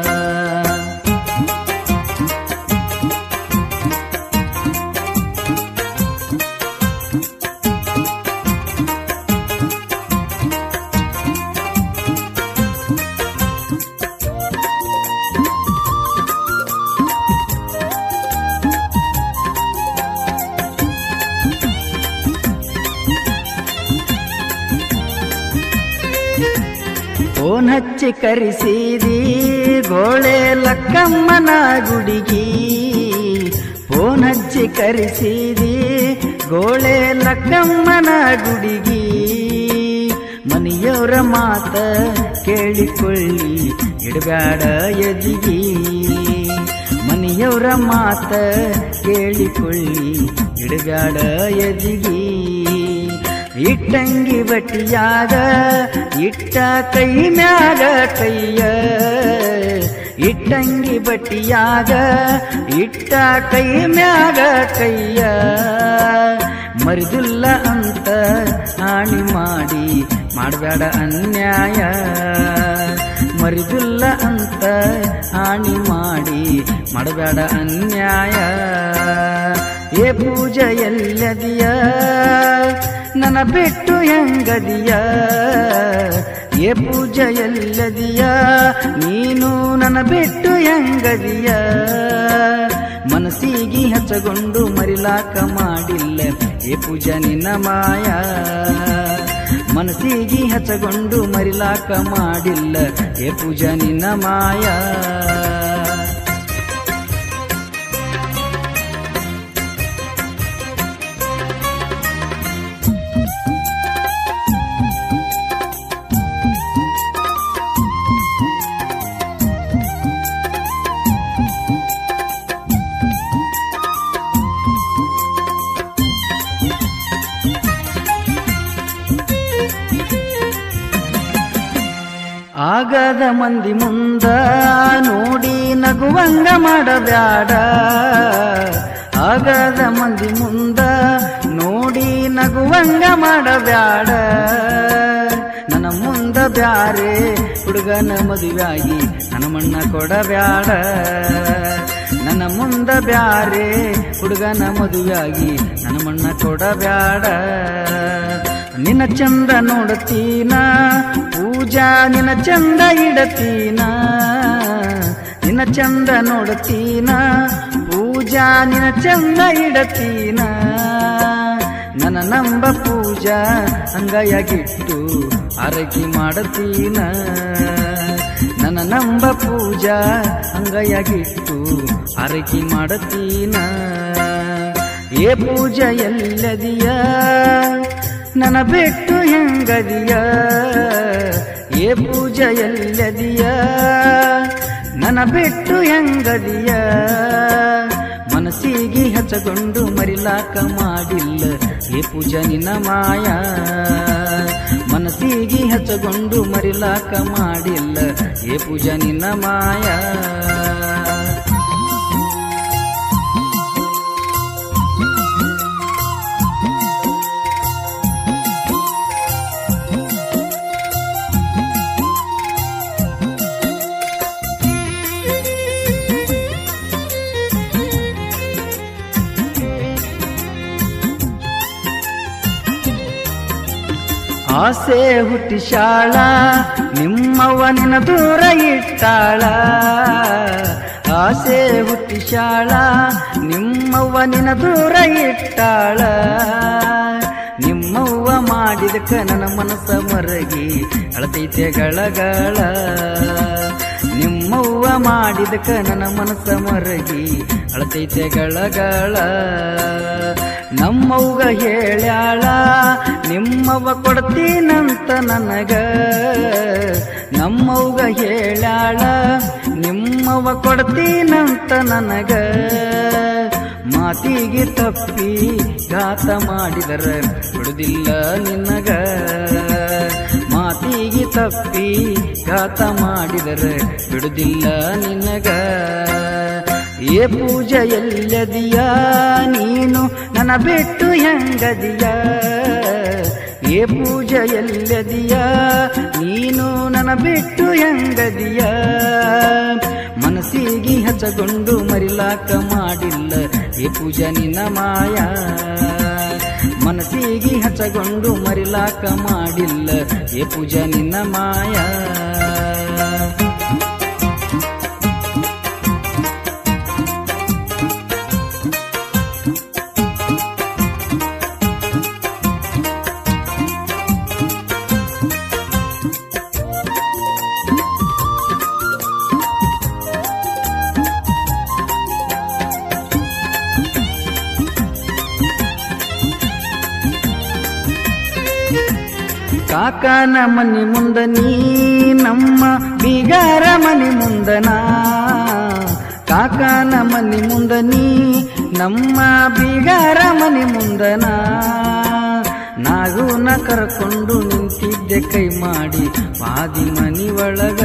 ಫೋನ್ ಹಚ್ಚಿ ಕರೆಸಿದಿ ಗೋಳೆ ಲಕ್ಕಮ್ಮನ ಗುಡಿಗಿ ಫೋನ್ ಹಚ್ಚಿ ಕರೆಸಿದಿ ಗೋಳೆ ಲಕ್ಕಮ್ಮನ ಗುಡಿಗಿ ಮನೆಯವರ ಮಾತ ಕೇಳಿಕೊಳ್ಳಿ ಇಡಬ್ಯಾಡ ಎದಿಗಿ ಮನೆಯವರ ಮಾತ ಕೇಳಿಕೊಳ್ಳಿ ಇಡಬ್ಯಾಡ ಎದಿಗಿ ಇಟ್ಟಂಗಿ ಬಟ್ಟಿಯಾಗ ಇಟ್ಟ ಕೈ ಮ್ಯಾಗ ಕೈಯ ಇಟ್ಟಂಗಿ ಬಟ್ಟಿಯಾಗ ಇಟ್ಟ ಕೈ ಮ್ಯಾಗ ಕೈಯ ಮರಿದಿಲ್ಲ ಅಂತ ಹಾನಿ ಮಾಡಿ ಮಾಡಬೇಡ ಅನ್ಯಾಯ ಮರಿದಿಲ್ಲ ಅಂತ ಹಾನಿ ಮಾಡಿ ಮಾಡಬೇಡ ಅನ್ಯಾಯ ಏ ಪೂಜೆ ಎಲ್ಲದಿಯ ನನ್ನ ಬಿಟ್ಟು ಹೆಂಗದಿಯ ಏ ಪೂಜೆ ಎಲ್ಲದಿಯ ನೀನು ನನ್ನ ಬಿಟ್ಟು ಹೆಂಗದಿಯ ಮನಸ್ಸಿಗೆ ಹಚ್ಚಗೊಂಡು ಮರಿಲಾಕ ಮಾಡಿಲ್ಲ ಏ ಪೂಜಾ ನಿನ್ನ ಮಾಯ ಮನಸ್ಸಿಗೆ ಹಚ್ಚಗೊಂಡು ಮರಿಲಾಕ ಮಾಡಿಲ್ಲ ಏ ಪೂಜಾ ನಿನ್ನ ಮಾಯಾ ಆಗದ ಮಂದಿ ಮುಂದ ನೋಡಿ ನಗುವಂಗ ಮಾಡಬ್ಯಾಡ ಆಗದ ಮಂದಿ ಮುಂದ ನೋಡಿ ನಗುವಂಗ ಮಾಡಬ್ಯಾಡ ನನ್ನ ಮುಂದ ಬ್ಯಾರೆ ಹುಡುಗನ ಮದುವೆಯಾಗಿ ನನ್ನ ಮಣ್ಣ ಕೊಡಬ್ಯಾಡ ನನ್ನ ಮುಂದ ಬ್ಯಾರೆ ಹುಡುಗನ ಮದುವೆಯಾಗಿ ನನ್ನ ಮಣ್ಣ ಕೊಡಬ್ಯಾಡ ನಿನ್ನ ಚಂದ ನೋಡತೀನ ಪೂಜಾ ನಿನ್ನ ಚಂದ ಇಡತೀನ ನಿನ್ನ ಚಂದ ನೋಡತೀನ ಪೂಜಾ ಪೂಜಾ ನಿನ ಚಂದ ಇಡತೀನ ನನ್ನ ನಂಬ ಪೂಜಾ ಅಂಗೈಯಾಗಿಟ್ಟು ಆರೈಕೆ ಮಾಡತೀನ ನನ್ನ ನಂಬ ಪೂಜಾ ಅಂಗೈಯಾಗಿಟ್ಟು ಆರೈಕೆ ಮಾಡತೀನ ಏ ಪೂಜಾ ಎಲ್ಲದಿಯ ನನ್ನ ಬಿಟ್ಟು ಹೆಂಗದಿಯ ಏ ಪೂಜಾ ಎಲ್ಲದಿಯ ನನ್ನ ಬಿಟ್ಟು ಹೆಂಗದಿಯ ಮನಸ್ಸಿಗೆ ಹಚ್ಚಗೊಂಡು ಮರಿಲಾಕ ಮಾಡಿಲ್ಲ ಏ ಪೂಜಾ ನಿನ್ನ ಮಾಯ ಮನಸ್ಸಿಗೆ ಹಚ್ಚಗೊಂಡು ಮರಿಲಾಕ ಮಾಡಿಲ್ಲ ಏ ಪೂಜಾ ನಿನ್ನ ಮಾಯ ಆಸೆ ಹುಟ್ಟಿಶಾಳ ನಿಮ್ಮವ್ವ ನಿನ್ನ ದೂರ ಇಟ್ಟಾಳ ಆಸೆ ಹುಟ್ಟಿಶಾಳ ನಿಮ್ಮವ್ವ ನಿನ್ನ ದೂರ ಇಟ್ಟಾಳ ನಿಮ್ಮವ್ವ ಮಾಡಿದಕ್ಕ ನನ್ನ ಮನಸ್ಸ ಮರಗಿ ಅಳತೈತೆ ಗಳಗಳ ನಿಮ್ಮವ್ವ ಮಾಡಿದಕ್ಕ ನನ್ನ ಮನಸ್ಸ ಮರಗಿ ಅಳತೈತೆ ಗಳಗಳ ನಮ್ಮವ್ಗ ಹೇಳ್ಯಾಳ ನಿಮ್ಮವ್ವ ಕೊಡ್ತೀನಂತ ನನಗ ನಮ್ಮವ್ಗ ಹೇಳ್ಯಾಳ ನಿಮ್ಮವ್ವ ಕೊಡ್ತೀನಂತ ನನಗ ಮಾತಿಗೆ ತಪ್ಪಿ ಘಾತ ಮಾಡಿದರ ಬಿಡುದಿಲ್ಲ ನಿನಗ ಮಾತಿಗೆ ತಪ್ಪಿ ಘಾತ ಮಾಡಿದರ ಬಿಡುದಿಲ್ಲ ನಿನಗ ಏ ಪೂಜೆ ಎಲ್ಲದಿಯ ನೀನು ನನ್ನ ಬಿಟ್ಟು ಹೆಂಗದಿಯ ಏ ಪೂಜೆ ಎಲ್ಲದಿಯ ನೀನು ನನ್ನ ಬಿಟ್ಟು ಹೆಂಗದಿಯ ಮನಸ್ಸಿಗೆ ಹಚ್ಚಗೊಂಡು ಮರಿಲಾಕ ಮಾಡಿಲ್ಲ ಏ ಪೂಜಾ ನಿನ್ನ ಮಾಯ ಮನಸ್ಸಿಗೆ ಹಚ್ಚಗೊಂಡು ಮರಿಲಾಕ ಮಾಡಿಲ್ಲ ಏ ಪೂಜಾ ನಿನ್ನ ಮಾಯ ಕಾಕನ ಮನೆ ಮುಂದ ನೀ ನಮ್ಮ ಬೀಗಾರ ಮನೆ ಮುಂದನ ಕಾಕನ ಮನೆ ಮುಂದ ನೀ ನಮ್ಮ ಬೀಗಾರ ಮನೆ ಮುಂದನ ನಾಗುನ ಕರ್ಕೊಂಡು ನಿಂತಿದ್ದೆ ಕೈ ಮಾಡಿ ಬಾದಿ ಮನಿ ಒಳಗ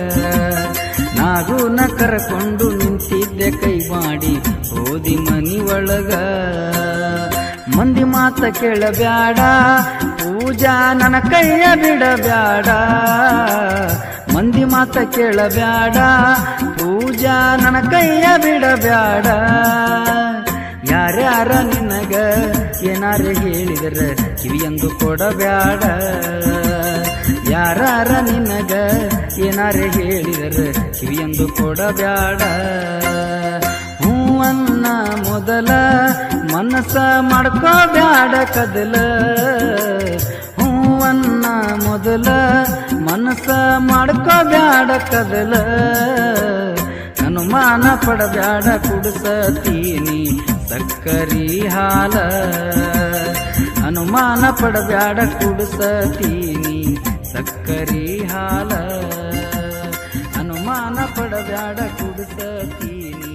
ನಾಗುನ ಕರ್ಕೊಂಡು ನಿಂತಿದ್ದೆ ಕೈ ಮಾಡಿ ಓದಿ ಮನಿ ಒಳಗ ಮಂದಿ ಮಾತ ಕೇಳಬ್ಯಾಡ ಪೂಜಾ ನನ್ನ ಕೈಯ ಬಿಡಬ್ಯಾಡ ಮಂದಿ ಮಾತ ಕೇಳಬ್ಯಾಡ ಪೂಜಾ ನನ್ನ ಕೈಯ ಬಿಡಬ್ಯಾಡ ಯಾರ್ಯಾರ ನಿನಗ ಏನಾರ ಹೇಳಿದರ ಕಿವಿಯಂದು ಕೊಡಬ್ಯಾಡ ಯಾರಾರ ನಿನಗ ಏನಾರ ಹೇಳಿದರ ಕಿವಿಯಂದು ಕೊಡಬ್ಯಾಡ ಹೂವನ್ನ ಮೊದಲ ಮನಸ್ಸ ಮಾಡ್ಕೋಬ್ಯಾಡ ಕದಲ ಹೂವನ್ನ ಮೊದಲ ಮನಸ್ಸ ಮಾಡ್ಕೋಬ್ಯಾಡ ಕದಲ ಅನುಮಾನ ಪಡಬ್ಯಾಡ ಕುಡಿಸತೀನಿ ಸಕ್ಕರಿ ಹಾಲ ಅನುಮಾನ ಪಡಬ್ಯಾಡ ಕುಡಿಸತೀನಿ ಸಕ್ಕರಿ ಹಾಲ ಅನುಮಾನ ಪಡಬ್ಯಾಡ ಕುಡಿಸತೀನಿ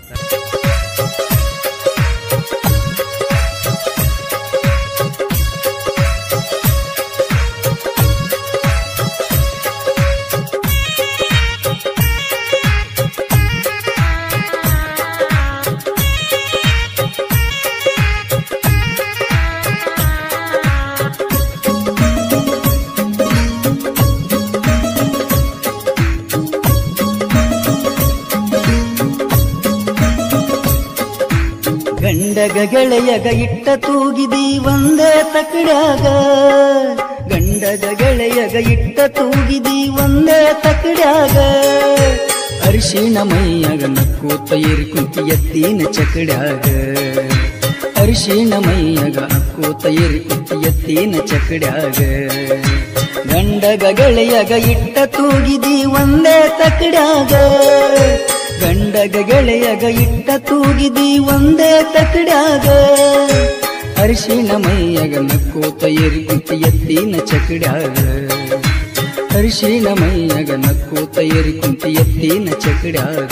ಗಂಡಗ ಗೆಳೆಯಗ ಇಟ್ಟ ತೂಗಿದಿ ಒಂದೇ ತಕಡ್ಯಾಗ ಗಂಡಗ ಗೆಳೆಯಗ ಇಟ್ಟ ತೂಗಿದಿ ಒಂದೇ ತಕಡ್ಯಾಗ ಅರಿಶಿಣ ಮೈಯಾಗ ನಕ್ಕೂತ ಏರಿ ಕುಂತಿ ಎತ್ತಿನ ಚಕಡ್ಯಾಗ ಅರಿಶಿಣ ಮೈಯಾಗ ನಕ್ಕೂತ ಏರಿ ಕುಂತಿ ಎತ್ತಿನ ಚಕಡ್ಯಾಗ ಗಂಡಗ ಗೆಳೆಯಗ ಇಟ್ಟ ತೂಗಿದಿ ಒಂದೇ ತಕಡ್ಯಾಗ ಗಂಡಗ ಗೆಳೆಯಗ ಇಟ್ಟ ತೂಗಿದಿ ಒಂದೇ ತಕಡ್ಯಾಗ ಅರಿಶಿಣ ಮೈಯಾಗ ನಕ್ಕೂತ ಏರಿ ಕುಂತಿ ಎತ್ತಿನ ಚಕಡ್ಯಾಗ ಅರಿಶಿಣ ಮೈಯಾಗ ನಕ್ಕೂತ ಏರಿ ಕುಂತಿ ಎತ್ತಿನ ಚಕಡ್ಯಾಗ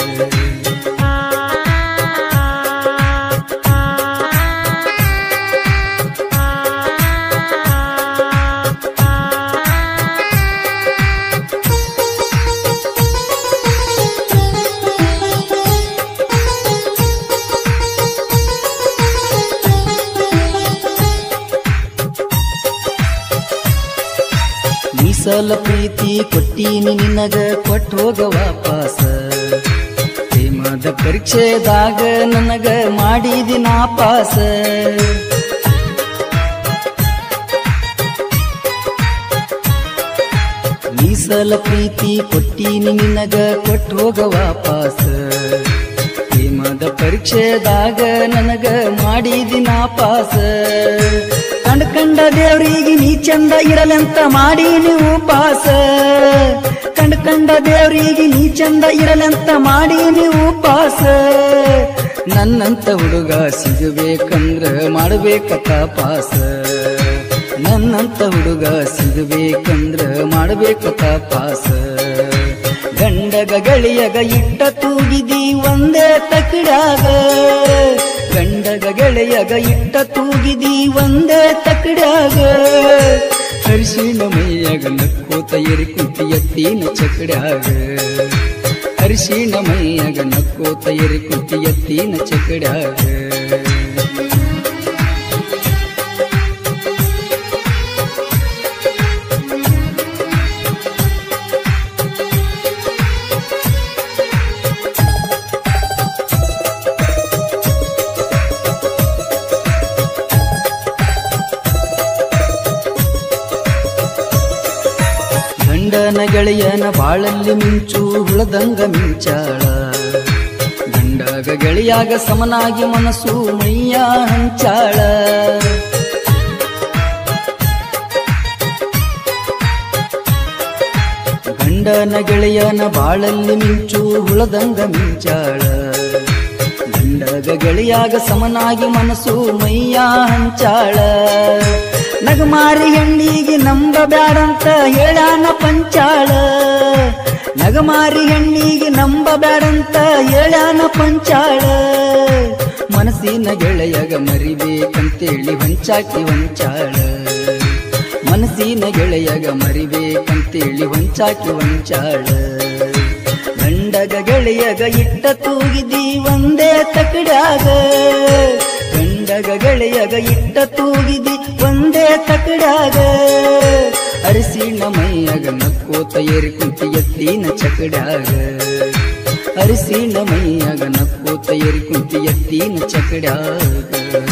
ಮೀಸಲ ಪ್ರೀತಿ ಕೊಟ್ಟೀನಿ ನಿನಗ ಕೊಟ್ಟು ಹೋಗ ವಾಪಾಸ ಪ್ರೇಮದ ಪರೀಕ್ಷೆದಾಗ ನನಗ ಮಾಡಿದಿ ನಾ ಪಾಸ ಮೀಸಲ ಪ್ರೀತಿ ಕೊಟ್ಟೀನಿ ನಿನಗ ಕೊಟ್ಟು ಹೋಗ ವಾಪಾಸ ಪ್ರೇಮದ ಪರೀಕ್ಷೆದಾಗ ನನಗ ಮಾಡಿದಿ ನಾ ಪಾಸ ಕಂಡ ಕಂಡ ದೇವ್ರಿಗೆ ನೀ ಚಂದ ಇರಲೆಂತ ಮಾಡಿ ನೀವು ಪಾಸ ಕಂಡ ಕಂಡ ದೇವ್ರಿಗೆ ನೀ ಚಂದ ಇರಲೆಂತ ಮಾಡಿ ನೀವು ಪಾಸ ನನ್ನಂತ ಹುಡುಗ ಸಿಗಬೇಕಂದ್ರ ಮಾಡಬೇಕತ್ತ ಪಾಸ ನನ್ನಂತ ಹುಡುಗ ಸಿಗಬೇಕಂದ್ರ ಮಾಡಬೇಕತ್ತ ಪಾಸ ಗಂಡಗ ಗಳಿಯಗ ಇಟ್ಟ ತೂಗಿದಿ ಒಂದೇ ತಕಡ್ಯಾಗ ಗಂಡಗ ಗೆಳೆಯಗ ಇಟ್ಟ ತೂಗಿದಿ ಒಂದೇ ತಕಡ್ಯಾಗ ಹರಿಶಿಣ ಮೈಯಾಗ ನಕ್ಕೋತ ಎರಿ ಕುಂತಿ ಎತ್ತಿನ ಚಕಡ್ಯಾಗ ಹರಿಶಿಣ ಮೈಯಾಗ ನಕ್ಕೋತ ಎರಿ ಕುಂತಿ ಎತ್ತಿನ ಚಕಡ್ಯಾಗ ಗಂಡನ ಗೆಳೆಯನ ಬಾಳಲ್ಲಿ ಮಿಂಚು ಹುಳದಂಗ ಮಿಂಚಾಳ ಗಂಡಗ ಗೆಳೆಯಾಗ ಸಮನಾಗಿ ಮನಸ್ಸು ಮೈಯ ಹಂಚಾಳ ಗಂಡನ ಗೆಳೆಯನ ಬಾಳಲ್ಲಿ ಮಿಂಚು ಹುಳದಂಗ ಮಿಂಚಾಳ ಗಂಡಗ ಗೆಳೆಯಾಗ ಸಮನಾಗಿ ಮನಸ್ಸು ಮೈಯ ಹಂಚಾಳ ನಗಮಾರಿ ಹೆಣ್ಣಿಗೆ ನಂಬ ಬ್ಯಾಡಂತ ಹೇಳಾನ ಪಂಚಾಳ ನಗಮಾರಿ ಹೆಣ್ಣಿಗೆ ನಂಬ ಬ್ಯಾಡಂತ ಹೇಳಾನ ಪಂಚಾಳ ಮನಸ್ಸಿನ ಗೆಳೆಯಗ ಮರಿಬೇಕಂತೇಳಿ ಹೊಂಚಾಕಿ ಹೊಂಚಾಳ ಮನಸ್ಸಿನ ಗೆಳೆಯಗ ಮರಿಬೇಕಂತೇಳಿ ಹೊಂಚಾಕಿ ಹೊಂಚಾಳ ಗಂಡಗ ಗೆಳೆಯಗ ಇಟ್ಟ ತೂಗಿದಿ ಒಂದೇ ತಕಡ್ಯಾಗ ಗಂಡಗ ಗೆಳೆಯಗ ಇಟ್ಟ ತೂಗಿದಿ ಒಂದೇ ತಕಡ್ಯಾಗ ಅರಿಸಿಣ ಮೈಯಾಗ ನಕ್ಕೋತ ಏರಿ ಕುಂತಿ ಎತ್ತಿನ ಚಕಡ್ಯಾಗ ಅರಿಸಿಣ ಮೈಯಾಗ ನಕ್ಕೋತ ಏರಿ ಕುಂತಿ ಎತ್ತಿನ ಚಕಡ್ಯಾಗ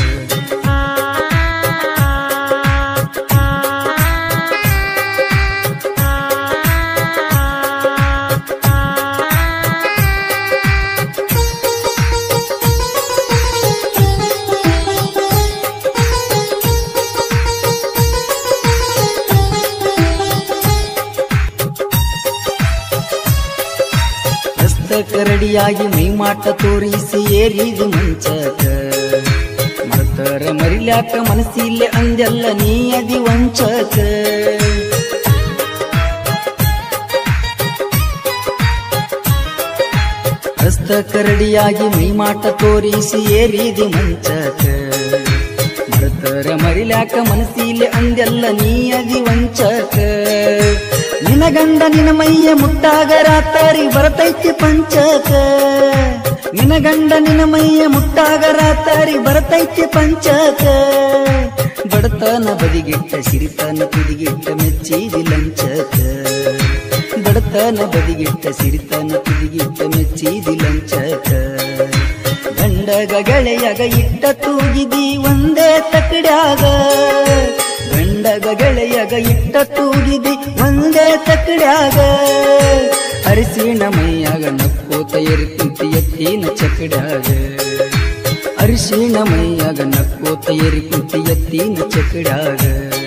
ಕರಡಿಯಾಗಿ ಮೈಮಾಟ ತೋರಿಸಿ ಏರಿದು ಮಂಚಕ ಮರ್ತರ ಮರಿಲ್ಯಾಕ ಮನಸ್ಸಿಲ್ಲೆ ಅಂದೆಲ್ಲ ನೀ ಅದಿ ವಂಚಕ ಹಸ್ತ ಕರಡಿಯಾಗಿ ಮೈಮಾಟ ತೋರಿಸಿ ಏರಿದಿ ಮಂಚಕ ಮರ್ತರ ಮರಿಲ್ಯಾಕ ಮನಸ್ಸಿಲ್ಲೆ ಅಂದೆಲ್ಲ ನೀ ಅದಿ ವಂಚಕ ನಿನ ಗಂಡ ನಿನ ಮೈಯ ಮುಟ್ಟಾಗ ರಾತಾರಿ ಬರತೈತಿ ಪಂಚಕ ನಿನ ಗಂಡ ನಿನ ಮೈಯ ಮುಟ್ಟಾಗ ರಾತಾರಿ ಬರತೈತಿ ಪಂಚಕ ಬಡತನ ಬದಿಗಿಟ್ಟ ಸಿರಿತನ ತುದಿಗಿಟ್ಟ ಮೆಚ್ಚಿದಿ ಲಂಚಕ ಬಡತನ ಬದಿಗಿಟ್ಟ ಸಿರಿತನ ತುದಿಗಿಟ್ಟ ಮೆಚ್ಚಿದಿ ಲಂಚಕ ಗಂಡಗ ಗೆಳೆಯಗ ಇಟ್ಟ ತೂಗಿದಿ ಒಂದೇ ತಕಡ್ಯಾಗ ಗಂಡಗ ಗೆಳೆಯಗ ಇಟ್ಟ ತೂಗಿದಿ ಒಂದೇ ತಕಡ್ಯಾಗ ಅರಿಸಿಣ ಮೈಯಾಗ ನಕ್ಕೋತ ಎರಿಕುಂತಿ ಎತ್ತಿನ ಚಕಡ್ಯಾಗ ಅರಿಶಿಣ ಮೈಯಾಗ ನಕ್ಕೋತ ಎರಿಕುಂತಿ ಎತ್ತಿನ ಚಕಡ್ಯಾಗ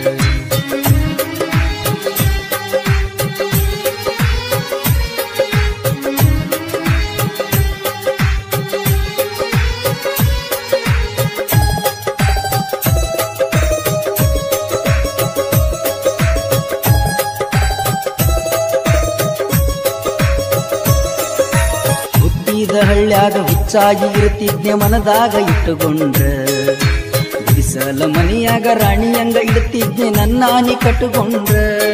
ಹುಟ್ಟಿದ ಹಳ್ಳ್ಯಾಗ ಹುಚ್ಚಾಗಿ ಇರುತ್ತಿದ್ದೆ ಮನದಾಗ ಇಟ್ಟುಕೊಂಡ್ರ ಬಿಸಲ ಮನೆಯಾಗ ರಾಣಿಯಂಗ ಇಡುತ್ತಿದ್ದೆ ನನ್ನಾನಿ ಕಟ್ಟುಕೊಂಡ್ರ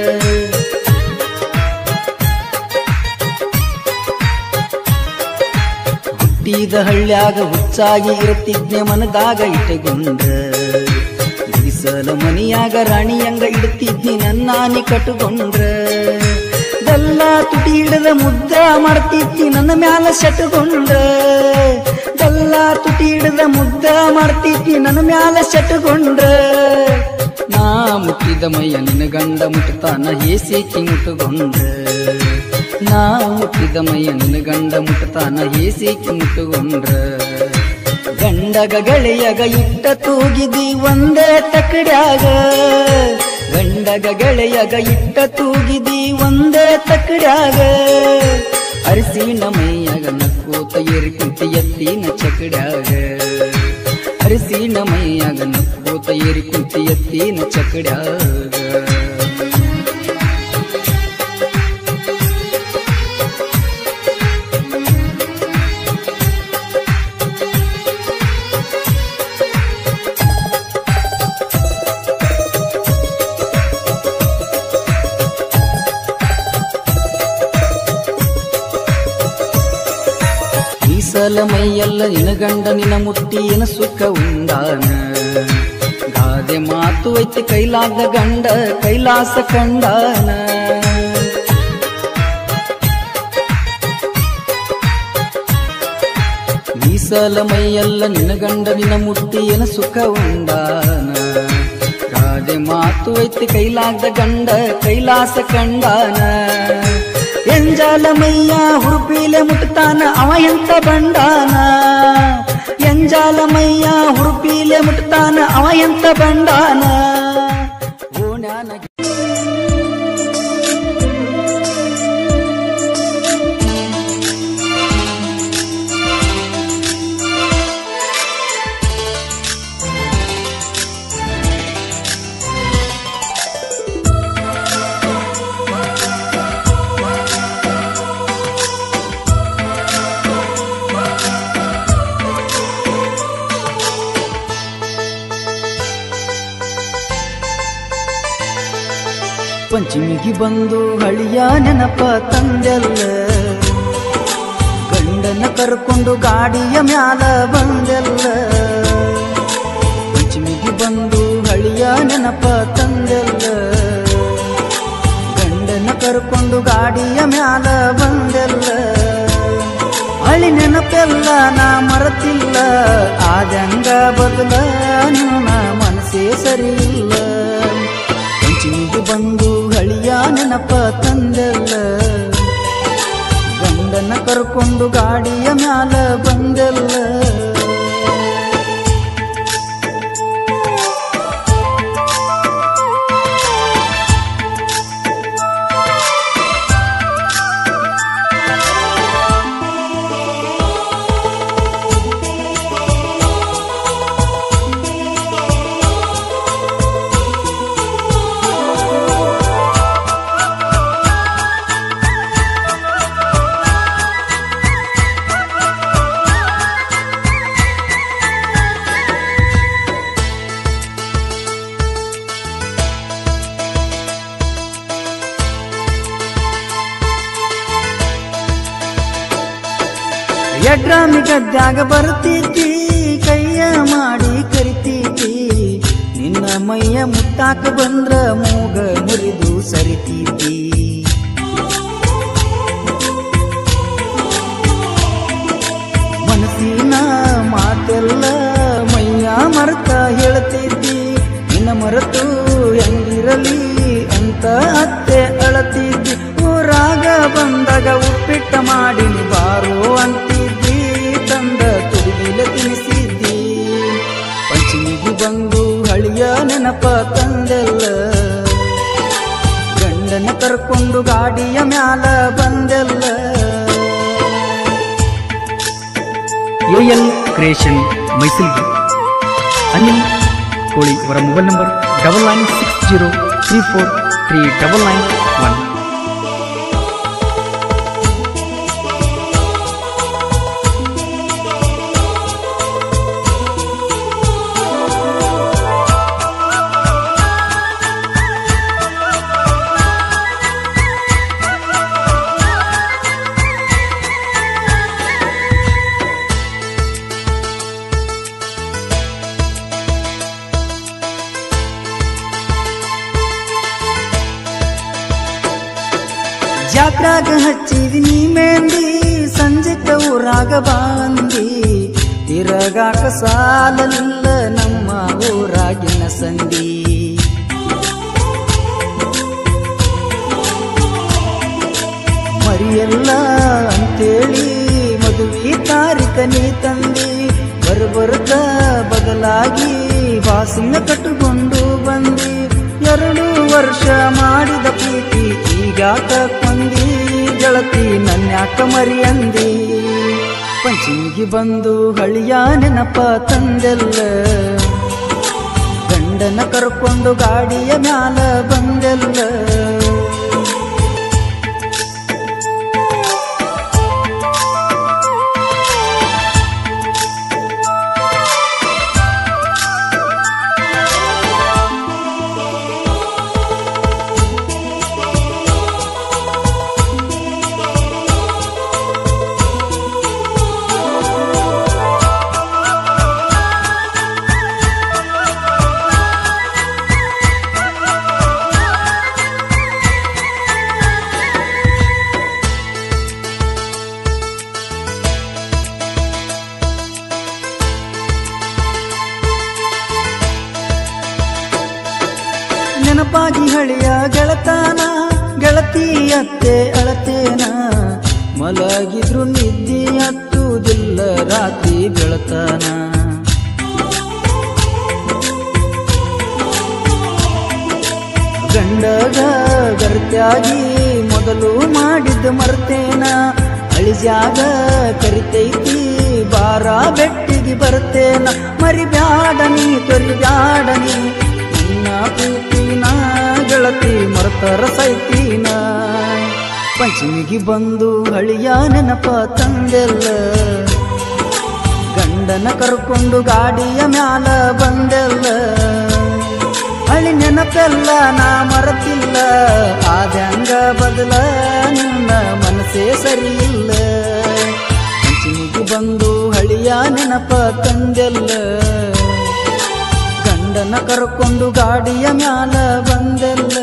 ಹುಟ್ಟಿದ ಹಳ್ಳ್ಯಾಗ ಹುಚ್ಚಾಗಿ ಇರುತ್ತಿದ್ದೆ ಮನದಾಗ ಇಟ್ಟುಕೊಂಡ್ರ ಬಿಸಲ ಮನೆಯಾಗ ರಾಣಿಯಂಗ ಇಡುತ್ತಿದ್ದೆ ನನ್ನಾನಿ ಕಟ್ಟುಕೊಂಡ್ರ ದಲ್ಲ ತುಟಿ ಹಿಡದ ಮುದ್ದ ಮಾಡ್ತಿದ್ದಿ ನನ್ನ ಮ್ಯಾಲ ಸೆಟುಕೊಂಡ್ರ ದಲ್ಲ ತುಟಿ ಹಿಡದ ಮುದ್ದ ಮಾಡ್ತಿದ್ದಿ ನನ್ನ ಮ್ಯಾಲ ಸೆಟುಕೊಂಡ್ರ ನಾ ಮುಟ್ಟಿದ ಮೈಯ ನಿನ್ನ ಗಂಡ ಮುಟ್ತಾನ ಹೇಸಿಕಿ ಮುಟ್ಟುಕೊಂಡ್ರ ನಾ ಮುಟ್ಟಿದ ಮೈಯ ನಿನ್ನ ಗಂಡ ಮುಟ್ತಾನ ಹೇಸಿಕಿ ಮುಟ್ಟುಕೊಂಡ್ರ ಗಂಡಗ ಗೆಳೆಯಗ ಇಟ್ಟ ತೂಗಿದಿ ಒಂದೇ ತಕಡ್ಯಾಗ ಗಂಡಗ ಗೆಳೆಯಗ ಇಟ್ಟ ತೂಗಿದಿ ಒಂದೇ ತಕಡ್ಯಾಗ ಅರಿಸಿನ ಮೈಯಾಗ ನಕ್ಕೋತ ಏರಿಕುಂತಿ ಎತ್ತಿನ ಚಕಡ್ಯಾಗ ಅರಿಸಿನ ಮೈಯಾಗ ನಕ್ಕೋತ ಏರಿಕುಂತಿ ಎತ್ತಿನ ಚಕಡ್ಯಾಗ ಮೀಸಲ ಮೈಯೆಲ್ಲ ನಿನಗಂಡ ನಿನ ಮುಟ್ಟಿ ಏನ ಸುಖ ಉಂಡಾನ ಗಾದೆ ಮಾತು ಐತಿ ಕೈಲಾದ ಗಂಡ ಕೈಲಾಸ ಕಂಡಾನ ಮೀಸಲ ಮೈಯೆಲ್ಲ ನಿನಗಂಡ ನಿನ ಮುಟ್ಟಿ ಏನ ಸುಖ ಉಂಡಾನ ಗಾದೆ ಮಾತು ಐತಿ ಕೈಲಾದ ಗಂಡ ಕೈಲಾಸ ಕಂಡಾನ ಎಂಜಾಲ ಮೈಯ ಹುರುಪಿಲೆ ಮುಟ್ತಾನ ಅವ ಎಂತ ಬಂಡಾನ ಎಂಜಾಲ ಮೈಯ ಹುರುಪಿಲೆ ಮುಟ್ತಾನ ಅವ ಎಂತ ಬಂಡಾನ ಓಣ್ಯಾನ ಪಂಚಮಿಗೆ ಬಂದು ಹಳಿಯ ನೆನಪ ತಂದೆಲ್ಲ ಗಂಡನ ಕರ್ಕೊಂಡು ಗಾಡಿಯ ಮ್ಯಾಲ ಬಂದೆಲ್ಲ ಪಂಚಮಿಗೆ ಬಂದು ಹಳಿಯ ನೆನಪ ತಂದೆಲ್ಲ ಗಂಡನ ಕರ್ಕೊಂಡು ಗಾಡಿಯ ಮ್ಯಾಲ ಬಂದೆಲ್ಲ ಹಳಿ ನೆನಪೆಲ್ಲ ನಾ ಮರತಿಲ್ಲ ಆದಂಗ ಬದಲ ನನ್ನ ಮನಸ್ಸೇ ಸರಿ ಇಲ್ಲ ಪಂಚಮಿಗೆ ಬಂದು ಹಳಿಯ ನೆನಪ ತಂದೆಲ್ಲ ಗಂಡನ ಕರ್ಕೊಂಡು ಗಾಡಿಯ ಮ್ಯಾಲ ಬಂದೆಲ್ಲ ಎಡ್ರಾಮಿ ಗದ್ಯಾಗ ಬರ್ತಿದ್ದಿ ಕೈಯ ಮಾಡಿ ಕರಿತಿದ್ದಿ ನಿನ್ನ ಮೈಯ ಮುಟ್ಟಾಕ ಬಂದ್ರ ಮೂಗ ಮುರಿದು ಸರಿತಿದ್ದಿ ಮನಸ್ಸಿನ ಮಾತೆಲ್ಲ ಮೈಯ ಮರೆತ ಹೇಳ್ತಿದ್ದಿ ನಿನ್ನ ಮರೆತು ಹೆಂಗಿರಲಿ ಅಂತ ಅತ್ತೆ ಅಳತಿದ್ದಿ ಊರಾಗ ಬಂದಾಗ ಉಪ್ಪಿ ಕರ್ಕೊಂಡು ಗಾಡಿಯ ಮ್ಯಾಲ ಬಂದೆಲ್ಲ ಎಎಲ್ ಕ್ರಿಯೇಷನ್ ಮೈಸೂರು ಅನಿಲ್ ಕೋಳಿ ಅವರ mobile number double nine six zero three four three double nine one ಜಾತ್ರಾಗ ಹಚ್ಚಿದಿ ನೀ ಮೆಂದಿ ಸಂಜೆಕ ಊರಾಗ ಬಾಂದಿ ತಿರಗಾಕ ಸಾಲಲ್ಲ ನಮ್ಮ ಊರಾಗಿನ ಸಂದಿ ಮರಿಯಲ್ಲ ಅಂತೇಳಿ ಮದುವೆ ತಾರಿಕ ನೀ ತಂದಿ ಬರುಬರುಕ ಬದಲಾಗಿ ವಾಸಿನ ಕಟ್ಟುಕೊಂಡು ಬಂದಿ ಎರಡು ವರ್ಷ ಮಾಡಿದ ಪ್ರೀತಿ ಈಗಾಕ ಕೊಂದಿ ಗೆಳತಿ ನನ್ಯಾಕ ಮರಿಯಂದಿ ಪಂಚಮಿಗೆ ಬಂದು ಹಳಿಯ ನೆನಪ ತಂದೆಲ್ಲ ಗಂಡನ ಕರ್ಕೊಂಡು ಗಾಡಿಯ ಮ್ಯಾಲ ಬಂದೆಲ್ಲ ನೆನಪಾಗಿ ಹಳಿಯ ಗೆಳತಾನ ಗೆಳತಿ ಅತ್ತೆ ಅಳತೇನ ಮಲಗಿದ್ರು ನಿದ್ದೆ ಹತ್ತುವುದಿಲ್ಲ ರಾತ್ರಿ ಬೆಳತಾನ ಗಂಡಗ ಗರ್ತ್ಯಾಗಿ ಮೊದಲು ಮಾಡಿದ ಮರ್ತೇನ ಅಳಿಜಾಗ ಕರಿತೈತಿ ಬಾರ ಬೆಟ್ಟಿಗೆ ಬರ್ತೇನ ಮರಿಬ್ಯಾಡ ನೀ ತೊರಿಬ್ಯಾಡ ನೀ ನಿನ್ನ ಪ್ರೀತಿನ ಗೆಳತಿ ಮರ್ತರ ಸೈತೀನ ಪಂಚಮಿಗೆ ಬಂದು ಹಳಿಯ ನೆನಪ ತಂದೆಲ್ಲ ಗಂಡನ ಕರ್ಕೊಂಡು ಗಾಡಿಯ ಮ್ಯಾಲ ಬಂದೆಲ್ಲ ಹಳಿ ನೆನಪೆಲ್ಲ ನಾ ಮರತಿಲ್ಲ ಆದ್ಯಾಂಗ ಬದಲ ನಿನ್ನ ಮನಸ್ಸೇ ಸರಿಯಿಲ್ಲ ಪಂಚಮಿಗೆ ಬಂದು ಹಳಿಯ ನೆನಪ ತಂದೆಲ್ಲ ಗಂಡನ ಕರ್ಕೊಂಡು ಗಾಡಿಯ ಮ್ಯಾಲ ಬಂದೆಲ್ಲ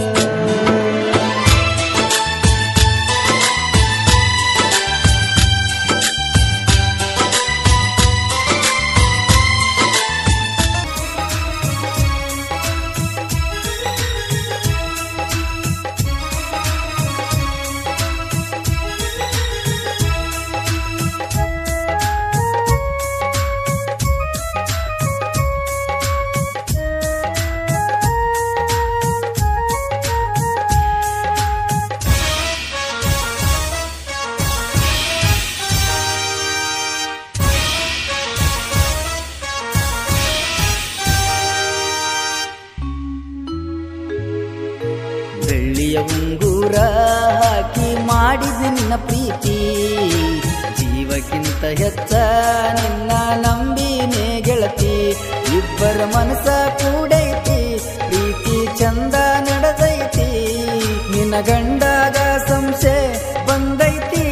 ಬೆಳ್ಳಿಯ ಉಂಗೂರ ಹಾಕಿ ಮಾಡಿದ ನಿನ್ನ ಪ್ರೀತಿ ಜೀವಕ್ಕಿಂತ ಹೆಚ್ಚ ನಿನ್ನ ನಂಬಿನೇ ಗೆಳತಿ ಇಬ್ಬರ ಮನಸ ಕೂಡೈತಿ ಪ್ರೀತಿ ಚಂದ ನಡೆದೈತಿ ನಿನ್ನ ಗಂಡಾಗ ಸಂಶಯ ಬಂದೈತಿ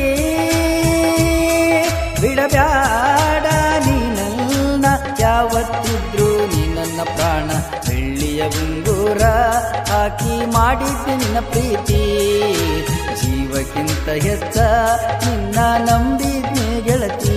ಬಿಡಬ್ಯಾಡ ನೀ ನನ್ನ ಯಾವತ್ತಿದ್ರು ನೀ ನನ್ನ ಪ್ರಾಣ ಬೆಳ್ಳಿಯ ಉಂಗೂರ ಹಾಕಿ ಮಾಡಿದ್ದು ನಿನ್ನ ಪ್ರೀತಿ ಜೀವಕ್ಕಿಂತ ಹೆಚ್ಚ ನಿನ್ನ ನಂಬಿದ್ನೆ ಗೆಳತಿ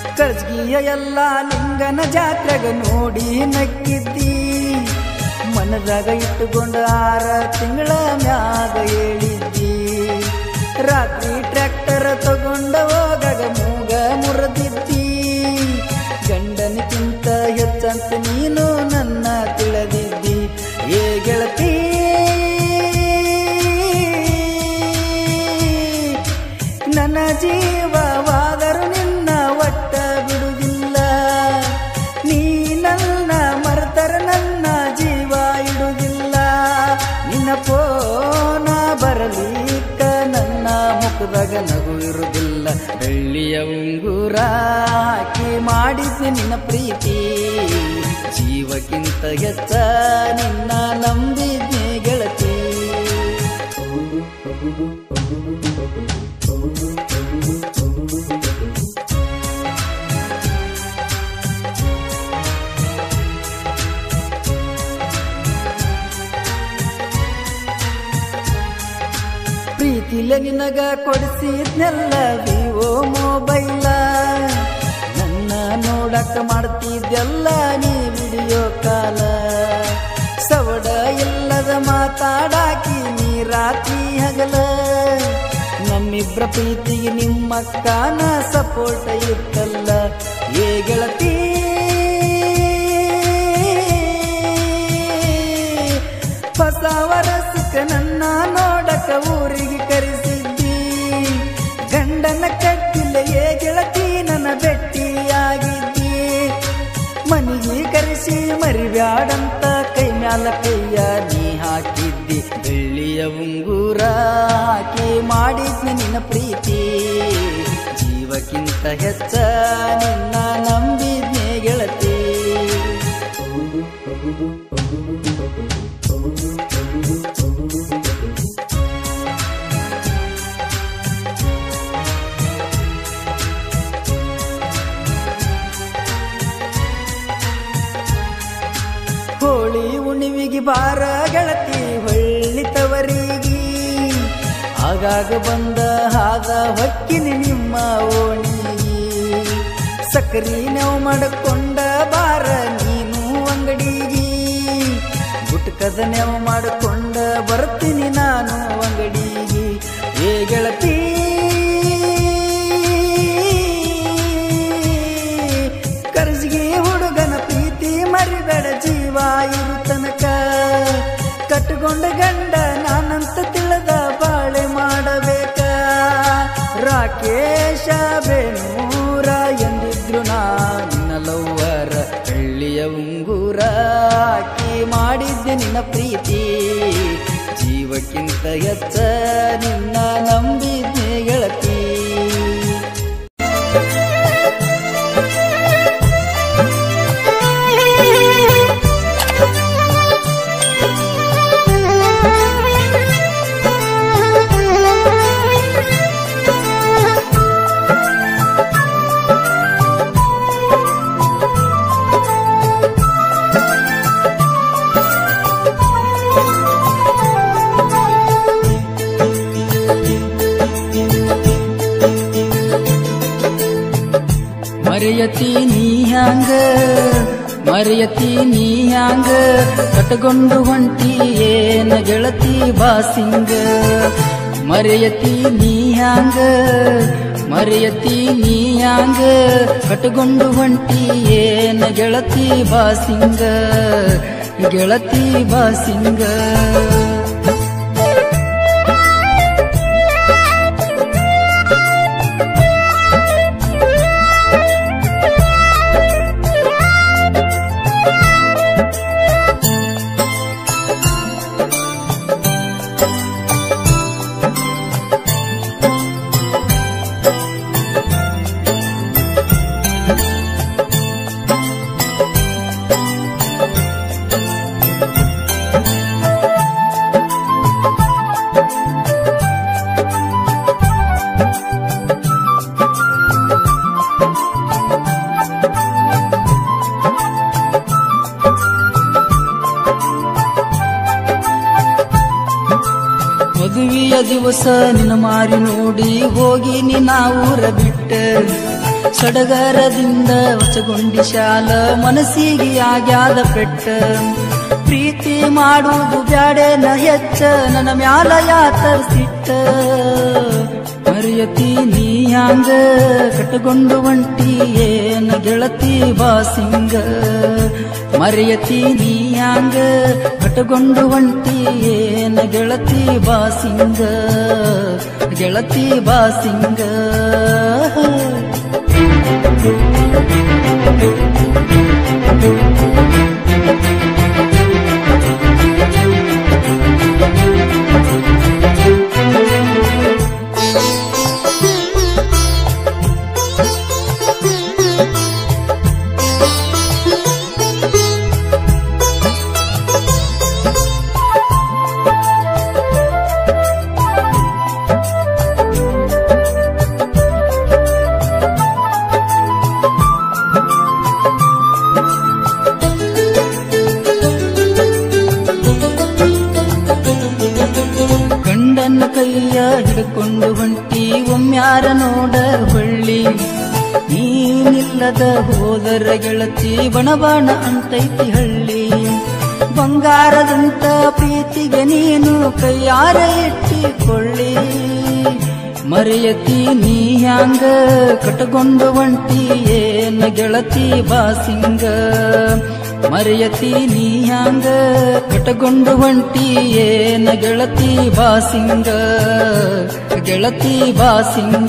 ಕಳ್ಸ್ಗಿಯ ಎಲ್ಲ ಲಿಂಗನ ಜಾತ್ರೆಗ ನೋಡಿ ನಕ್ಕಿದ್ದಿ ಮನ ಮನದಾಗ ಇಟ್ಟುಕೊಂಡು ಆರ ತಿಂಗಳ ಮ್ಯಾಗ ಹೇಳಿದ್ದಿ ರಾತ್ರಿ ಟ್ರ್ಯಾಕ್ಟರ್ ತಗೊಂಡ ಹೋಗಾಗ ಮೂಗ ಮುರಿದಿದ್ದಿ ಗಂಡನಿಗಿಂತ ಹೆಚ್ಚಂತ ನೀನು ನನ್ನ ತಿಳಿದಿದ್ದಿ ಏ ಗೆಳತಿ ನನ್ನ ಜೀವವಾದರೂ ನಿನ್ನ ಒಟ್ಟ ಬಿಡುವುದಿಲ್ಲ ನೀ ನನ್ನ ಮರೆತರ ನನ್ನ ಜೀವ ಇಡುವುದಿಲ್ಲ ನಿನ್ನ ಪೋನ ಬರಲಿಕ್ಕ ನನ್ನ ಮುಖದಾಗ ನಗು ಇರುವುದಿಲ್ಲ ಬೆಳ್ಳಿಯ ಉಂಗುರ ಹಾಕಿ ಮಾಡಿದ್ದೆ ನಿನ್ನ ಪ್ರೀತಿ ಜೀವಕ್ಕಿಂತ ಹೆಚ್ಚ ನಿನ್ನ ನಂಬಿದ್ದೆ ಗೆಳತಿ ಪ್ರೀತಿಲ ನಿನಗ ಕೊಡಿಸಿದ್ನೆಲ್ಲ ವಿವೋ ಮೊಬೈಲ ನನ್ನ ನೋಡಕ ಮಾಡ್ತಿದ್ದೆಲ್ಲ ನೀ ವಿಡಿಯೋ ಕಾಲ ಸವಡ ಇಲ್ಲದ ಮಾತಾಡಾಕಿ ನೀ ರಾತ್ರಿ ಹಗಲ ನಮ್ಮಿಬ್ರ ಪ್ರೀತಿಗೆ ನಿಮ್ಮಕ್ಕನ ಸಪೋರ್ಟ್ ಇತ್ತಲ್ಲ ಏ ಗೆಳತಿ ಹೊಸ ವರಸಕ್ಕ ನನ್ನ ನೋಡಕ ಊರಿಗೆ ಕರೆಸಿದ್ದಿ ಗಂಡನ ಕಟ್ಟಿಲ್ಲ ಏ ಗೆಳತಿ ನನ್ನ ಭೆಟ್ಟಿಯಾಗಿದ್ದಿ ಮನಿಗೆ ಕರೆಸಿ ಮರಿಬ್ಯಾಡಂತ ಕೈ ಮ್ಯಾಲ ಕೈಯ ನೀ ಹಾಕಿದ್ದಿ ಬೆಳ್ಳಿಯ ಉಂಗುರ ಹಾಕಿ ಮಾಡಿದ್ನಿ ನಿನ್ನ ಪ್ರೀತಿ ಜೀವಕ್ಕಿಂತ ಹೆಚ್ಚ ನಿನ್ನ ನಂಬಿದ್ನೆ ಗೆಳತಿ ಹೋಳಿ ಉಣಿವಿಗೆ ಬಾರ ಗೆಳತಿ ಹೊಳ್ಳಿತವರಿಗೆ ಆಗಾಗ ಬಂದ ಹಾದ ಹೊಕ್ಕಿನಿ ನಿಮ್ಮ ಓಣಿಗಿ ಸಕ್ರಿ ನಾವು ಮಾಡಿಕೊಂಡ ಬಾರ ನೀನು ಅಂಗಡಿಗಿ ಗುಟ್ಕದ ನೆವ ಮಾಡಿಕೊಂಡ ಬರ್ತೀನಿ ನಾನು ಅಂಗಡಿಗಿ ಏ ಗೆಳತಿ ಕರ್ಜಿಗೆ ಹುಡುಗನ ಪ್ರೀತಿ ಮರಿಬೇಡ ಜೀವ ಇರು ತನಕ ಕಟ್ಟುಕೊಂಡ ಗಂಡ ನಾನಂತ ತಿಳಿದ ಬಾಳೆ ಮಾಡಬೇಕ ರಾಕೇಶ ಬೇನೂರ ಎಂದಿದ್ರು ನಿನ್ನ ಲವ್ವರ ಬೆಳ್ಳಿಯ ಉಂಗುರ ಹಾಕಿ ಮಾಡಿದ್ದೆ ನಿನ್ನ ಪ್ರೀತಿ ಜೀವಕ್ಕಿಂತ ಹೆಚ್ಚ ನಿನ್ನ ನಂಬಿದ್ದೆ ಗೆಳತಿ ಮರೆಯತಿ ನೀ ಹ್ಯಾಂಗ ಮರೆಯತಿ ನೀ ಹ್ಯಾಂಗ ಕಟ್ಕೊಂಡು ಹೊಂಟಿ ಏನ ಗೆಳತಿ ಬಾಸಿಂಗ ಮರೆಯತಿ ನೀ ಹ್ಯಾಂಗ ಮರೆಯತಿ ನೀ ಹ್ಯಾಂಗ ಕಟ್ಕೊಂಡು ಹೊಂಟಿ ಏನ ಗೆಳತಿ ಬಾಸಿಂಗ ಗೆಳತಿ ಬಾಸಿಂಗ ಮದುವೆಯ ದಿವಸ ನಿನ್ನ ಮಾರಿ ನೋಡಿ ಹೋಗಿ ನಿನ್ನ ಊರ ಬಿಟ್ಟ ಸಡಗರದಿಂದ ವಚಗೊಂಡಿ ಶಾಲ ಮನಸ್ಸಿಗೆ ಆಗ್ಯಾದ ಪೆಟ್ಟ ಪ್ರೀತಿ ಮಾಡುವುದು ಬ್ಯಾಡೇನ ಹೆಚ್ಚ ನನ್ನ ಮ್ಯಾಲ ಯಾತರ ಸಿಟ್ಟ ಮರೆಯತಿ ನೀ ಹ್ಯಾಂಗ ಕಟ್ಟಗೊಂಡು ಒಂಟಿ ಏನ ಗೆಳತಿ ಬಾಸಿಂಗ ಮರೆಯತಿ ನೀ ಹ್ಯಾಂಗ ಕಟ್ಟಗೊಂಡು ಒಂಟಿ ಏನ ಗೆಳತಿ ಬಾಸಿಂಗ ಗೆಳತಿ ಬಾಸಿಂಗ ಗಂಡನ ಕೈಯ ಹಿಡ್ಕೊಂಡು ಹೊಂಟಿ ಒಮ್ಮ್ಯಾರ ನೋಡ ಬಳ್ಳಿ ನೀನಿಲ್ಲದ ಹೋದರ ಗೆಳತಿ ಬಣಬಣ ಅಂತೈತಿ ಹಳ್ಳಿ ಬಂಗಾರದಂತ ಪ್ರೀತಿಗೆ ನೀನು ಕೈಯಾರ ಇಟ್ಟಿಕೊಳ್ಳಿ ಮರೆಯತಿ ನೀ ಹ್ಯಾಂಗ ಕಟಗೊಂಡು ಒಂಟಿ ಏನ ಗೆಳತಿ ಬಾಸಿಂಗ ಮರೆಯತಿ ನೀ ಹ್ಯಾಂಗ ಕಟಗೊಂಡು ಒಂಟಿ ಏನ ಗೆಳತಿ ಬಾಸಿಂಗ ಗೆಳತಿ ಬಾಸಿಂಗ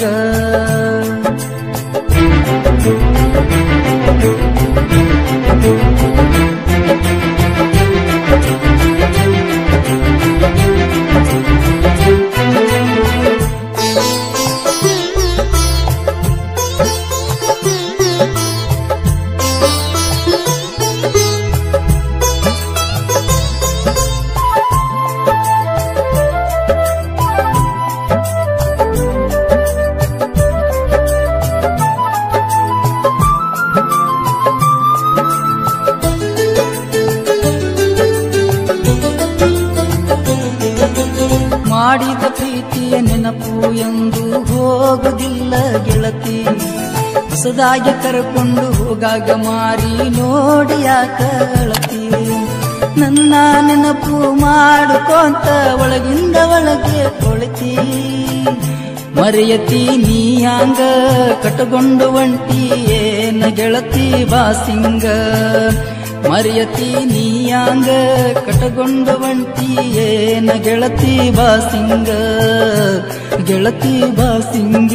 ಮಾಡಿದ ಪ್ರೀತಿಯ ನೆನಪು ಎಂದು ಹೋಗುವುದಿಲ್ಲ ಗೆಳತಿ ಹೊಸದಾಗಿ ಕರ್ಕೊಂಡು ಹೋಗಾಗ ಮಾರಿ ನೋಡಿ ಕಳತಿ ನನ್ನ ನೆನಪು ಮಾಡಿಕೊಂತ ಒಳಗಿಂದ ಒಳಗೆ ಕೊಳತಿ ಮರೆಯತಿ ನೀ ಹ್ಯಾಂಗ ಕಟಗೊಂಡು ಒಂಟಿ ಏನ ಗೆಳತಿ ಬಾಸಿಂಗ ಮರೆಯತಿ ನೀ ಹ್ಯಾಂಗ ಕಟಗೊಂಡು ಒಂಟಿ ಏನ ಗೆಳತಿ ಬಾಸಿಂಗ ಗೆಳತಿ ಬಾಸಿಂಗ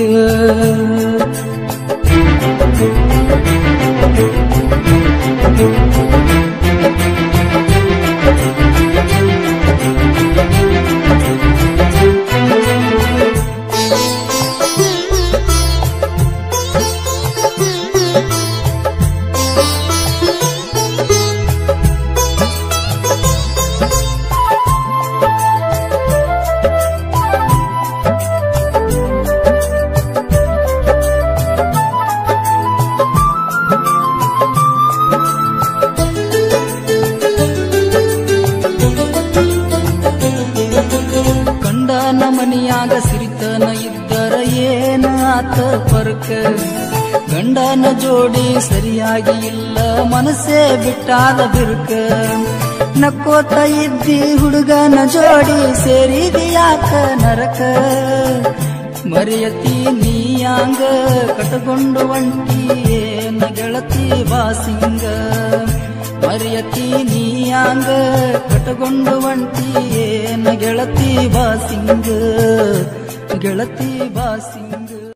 ಗಂಡನ ಮನಿಯಾಗ ಸಿರಿತನ ಇದ್ದರ ಏನ ಆತ ಪರ್ಕ ಗಂಡನ ಜೋಡಿ ಸರಿಯಾಗಿ ಇಲ್ಲ ಮನಸ್ಸೇ ಬಿಟ್ಟಾದ ಬಿರುಕ ನಕ್ಕೋತ ಇದ್ದಿ ಹುಡುಗನ ಜೋಡಿ ಸೇರಿದಿ ಯಾಕ ನರಕ ಮರೆಯತಿ ನೀಯಾಂಗ ಕಟಗೊಂಡು ಒಂಟಿ ಏನ ಗೆಳತಿ ಬಾಸಿಂಗ ಮರೆಯತಿ ನೀಯಾಂಗ ಕಟಗೊಂಡು ಒಂಟಿ ಏನ ಗೆಳತಿ ಬಾಸಿಂಗ ಗೆಳತಿ ಬಾಸಿಂಗ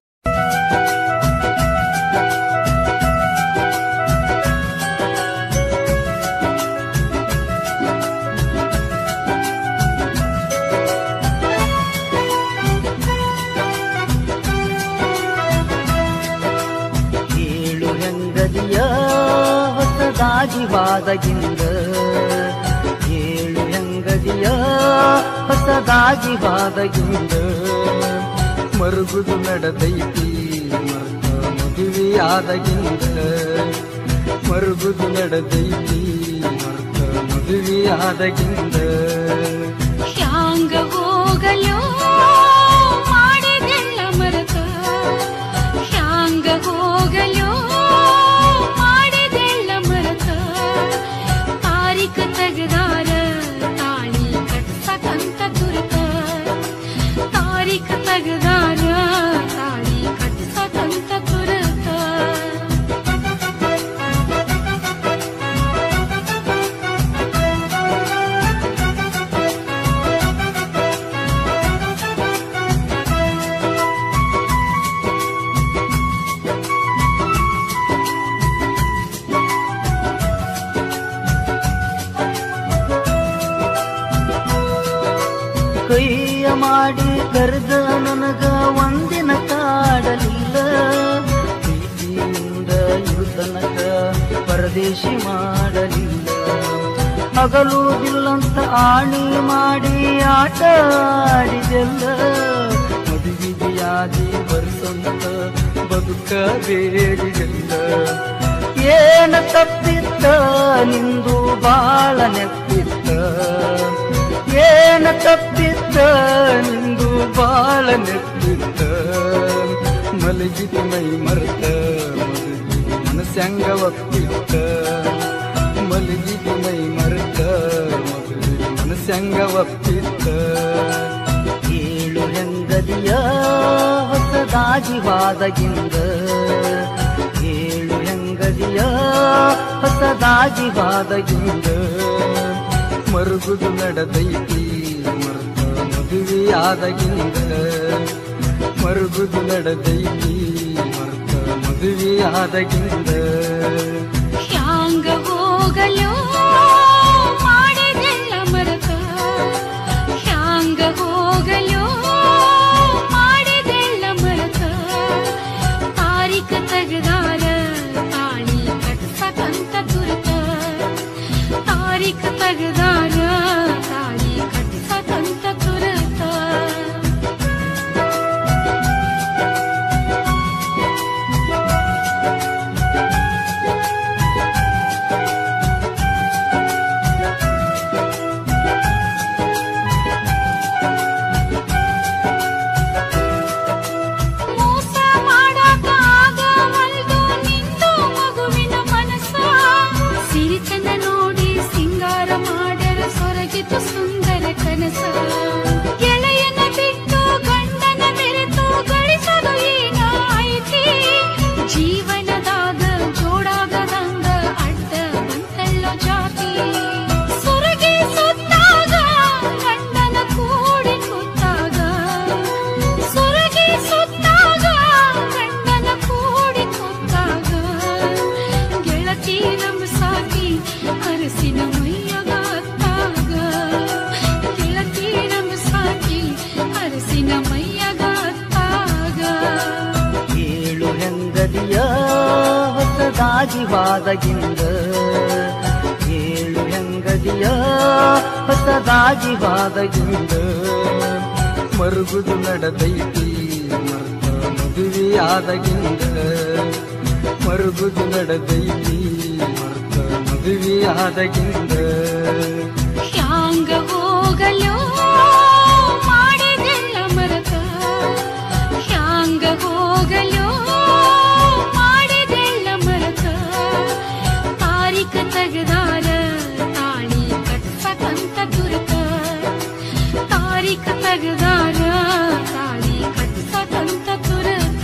ಏಳು ಹೆಂಗದಿಯ ಹೊಸದಾಗಿ ವಾದಗಿಂದ ಏಳು ಹೆಂಗದಿಯ ಹೊಸದಾಗಿ ವಾದಗಿಂದ ಮರುಗುದು ನಡೆದೈತಿ ಮರ್ತ ಮದುವೆಯಾದಗಿಂದ ಮರುಗುದು ನಡೆದೈತಿ ಮರ್ತ ಮದುವೆಯಾದಗಿಂದ ಹ್ಯಾಂಗ ಹೋಗಲೋ ಮಾಡಿದೆಲ್ಲ ಮರತ ಹ್ಯಾಂಗ ಹೋಗಲೋ ಮಾಡಿದೆಲ್ಲ ಮರತ ತಾರೀಖ ತೆಗೆದ ಕೈಯ ಮಾಡಿ ಕರೆದ ನನಗ ಒಂದಿನ ಕಾಡಲಿಲ್ಲ ಪ್ರೀತಿಯಿಂದ ಇರು ತನಕ ಪರದೇಶಿ ಮಾಡಲಿಲ್ಲ ಹಗಲುವುದಿಲ್ಲಂತ ಆಣಿ ಮಾಡಿ ಆಟ ಆಡಿದೆಲ್ಲ ಮದುವೆಯಾದಿ ಬರ್ಸಂತ ಬದುಕ ಬೇಡಿದೆಲ್ಲ ಏನ ತಪ್ಪಿತ್ತ ನಿಂದು ಬಾಳ ನೆಪ್ಪಿತ್ತ ಏನ ತಪ್ಪಿತ್ತ ನಿಂದು ಬಾಳ ನೆಪ್ಪಿತ್ತ ಮಲಗಿದ ಮೈ ಮರೆತ ಮದುವೆ ಮನಸ್ಸಂಗ ಒಪ್ಪಿತ್ತ ಮಲಗಿದ ಮೈ ಮರೆತ ಮದುವೆ ಮನಸ್ಸಂಗ ಒಪ್ಪಿತ್ತ ಏಳು ರಂಗದಿಯ ಹೊಸದಾಗಿ ವಾದಗಿಂದ ಏಳು ರಂಗದಿಯ ಹೊಸದಾಗಿ ವಾದಗಿಂದ ಮರುಗುದು ನಡೆದೈತಿ ಮರ್ತ ಮದುವೆಯಾದಗಿಂದ ಮರುಗುದು ನಡೆದೈತಿ ಮರ್ತ ಮದುವೆಯಾದಗಿಂದ ಹ್ಯಾಂಗ ಹೋಗಲು ಮಾಡಿದೆಲ್ಲ ಮರತ ಹ್ಯಾಂಗ ಹೋಗಲು ಮಾಡಿದೆಲ್ಲ ಮರತ ತಾರೀಕ ತೆಗೆದಾರ ತಾಳಿ ಕಟ್ಸಕಂತ ತುರತ ತಾರೀಕ ತೆಗೆದಾರ ತಾಳಿ ಕಟ್ಸಕಂತ ತುರತ ಮೋಸ ಮಾಡಾಕ ಆಗವಲ್ದು ನಿಂದು ಮಗುವಿನ ಮನಸ್ಸ ಸಿರಿತನ ನೋಡಿ ಸಿಂಗಾರ ಮಾಡರ ಸೊರಗಿತು ಸುಂದರ ಕನಸ ಗೆಳೆಯನ ಬಿಟ್ಟು ಗಂಡನ ಬೆರೆತು ಗಳಿಸಲು ಏನ ಐತಿ ಜೀವನದಾಗ ಜೋಡಾಗದಂಗ ಅಡ್ಡ ಬಂತಲ್ಲೋ ಜಾತಿ ಸೊರಗಿ ಸುತ್ತಾಗ ಗಂಡನ ಕೂಡಿ ಕೂತಾಗ ಸೊರಗಿ ಸುತ್ತಾಗ ಗಂಡನ ಕೂಡಿ ಕೂತಾಗ ಗೆಳತಿ ನಮ್ಮ ಸಾಕಿ ಅರಸಿನ ಮೈಯಗಾತ್ತಾಗ ಗೆಳತಿ ನಮ್ಮ ಸಾಕಿ ಅರಸಿನ ಮೈಯಗಾತ್ತಾಗ ಏಳು ಹೆಂಗದಿಯ ಹೊಸದಾಗಿ ವಾದಗಿಂದ ಏಳು ಹೆಂಗದಿಯ ಹೊಸದಾಗಿ ವಾದಗಿಂದ ಮರುಗುದು ನಡೆದೈತಿ ಮರ್ತ ಮದುವೆಯಾದಗಿಂದ ಮರುಗುದು ನಡೆದೈತಿ ಮರ್ತ ಮದುವೆಯಾದಗಿಂದ ಹ್ಯಾಂಗ ಹೋಗಲು ಮಾಡಿದೆಲ್ಲ ಮರತ ಹ್ಯಾಂಗ ಹೋಗಲು ಮಾಡಿದೆಲ್ಲ ಮರತ ತಾರೀಕ ತೆಗೆದಾರ ತಾಳಿ ಕಟ್ಸಕಂತ ತುರತ ತಾರೀಕ ತೆಗೆದಾರ ತಾಳಿ ಕಟ್ಸಕಂತ ತುರತ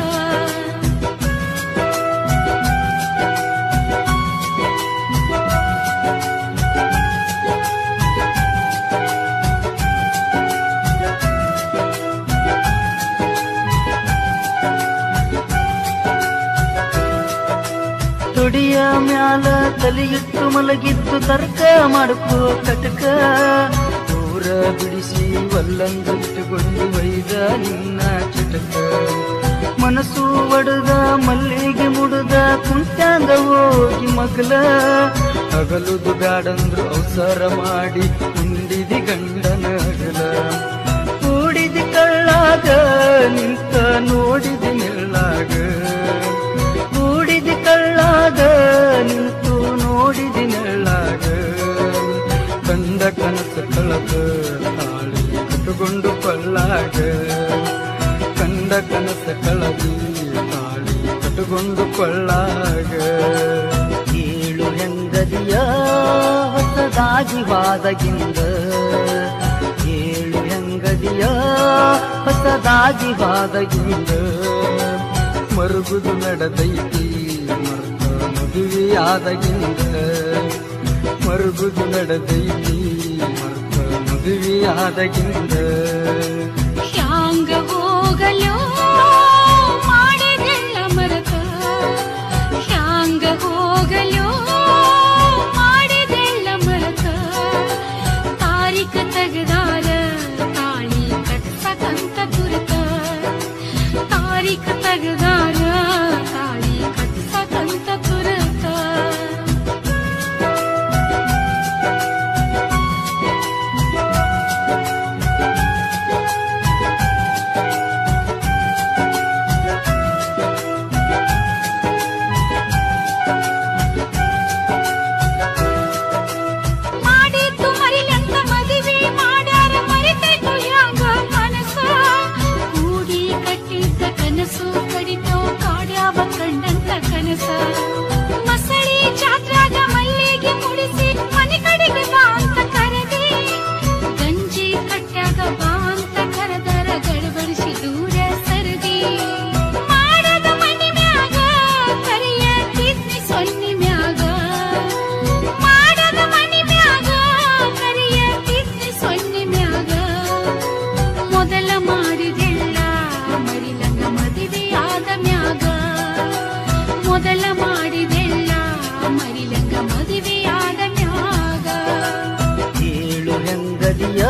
ತುಡಿಯ ಮ್ಯಾಲ ತಲೆಯಿಟ್ಟು ಮಲಗಿದ್ದು ತರ್ಕ ಮಾಡ್ಕೋ ಕಟಕ ದೂರ ಬಿಡಿಸಿ ಒಲ್ಲಂದಿಟ್ಟುಕೊಂಡು ಒಯ್ದ ನಿನ್ನ ಚಟಕ ಮನಸ್ಸು ಒಡೆದ ಮಲ್ಲಿಗೆ ಮುಡುದ ಕುಂತ್ಯಾಂಗ ಹೋಗಿ ಮಗಲ ಹಗಲುದು ಬ್ಯಾಡಂದ್ರು ಅವಸರ ಮಾಡಿ ಹಿಂದಿದಿ ಗಂಡನ ಹಗಲ ಕೂಡಿದಿ ಕಳ್ಳಾಗ ನಿಂತ ನೋಡಿದಿ ನೆಳ್ಳಾಗ ಕೂಡಿದಿ ಕಳ್ಳಾಗ ನಿಂತು ನೋಡಿದಿ ನೆಳ್ಳಾಗ ಕಂಡ ಕನಸು ಕಳದ ತಾಳಿ ಕಟ್ಟುಕೊಂಡು ಕೊಳ್ಳಾಗ ಕಂಡ ಕನಸ ಕಳದಿ ತಾಳಿ ಕಟ್ಟುಕೊಂಡು ಕೊಳ್ಳಾಗ ಏಳು ಹೆಂಗದಿಯ ಹೊಸದಾಗಿ ವಾದಗಿಂದ ಏಳು ಹೆಂಗದಿಯ ಹೊಸದಾಗಿ ವಾದಗಿಂದ ಮರುಗುದು ನಡೆದೈತಿ ಮರ್ತ ಮದುವೆಯಾದಗಿಂದ ಮರುಗುದು ನಡೆದೈತಿ ಮರ್ತ ಮದುವೆಯಾದಗಿಂದ ಹ್ಯಾಂಗ ಹೋಗಲು ಮಾಡಿದೆಲ್ಲ ಮರತ ಹ್ಯಾಂಗ ಹೋಗಲು ಮಾಡಿದೆಲ್ಲ ಮರತ ತಾರೀಕ ತೆಗೆದಾರ ತಾಳಿ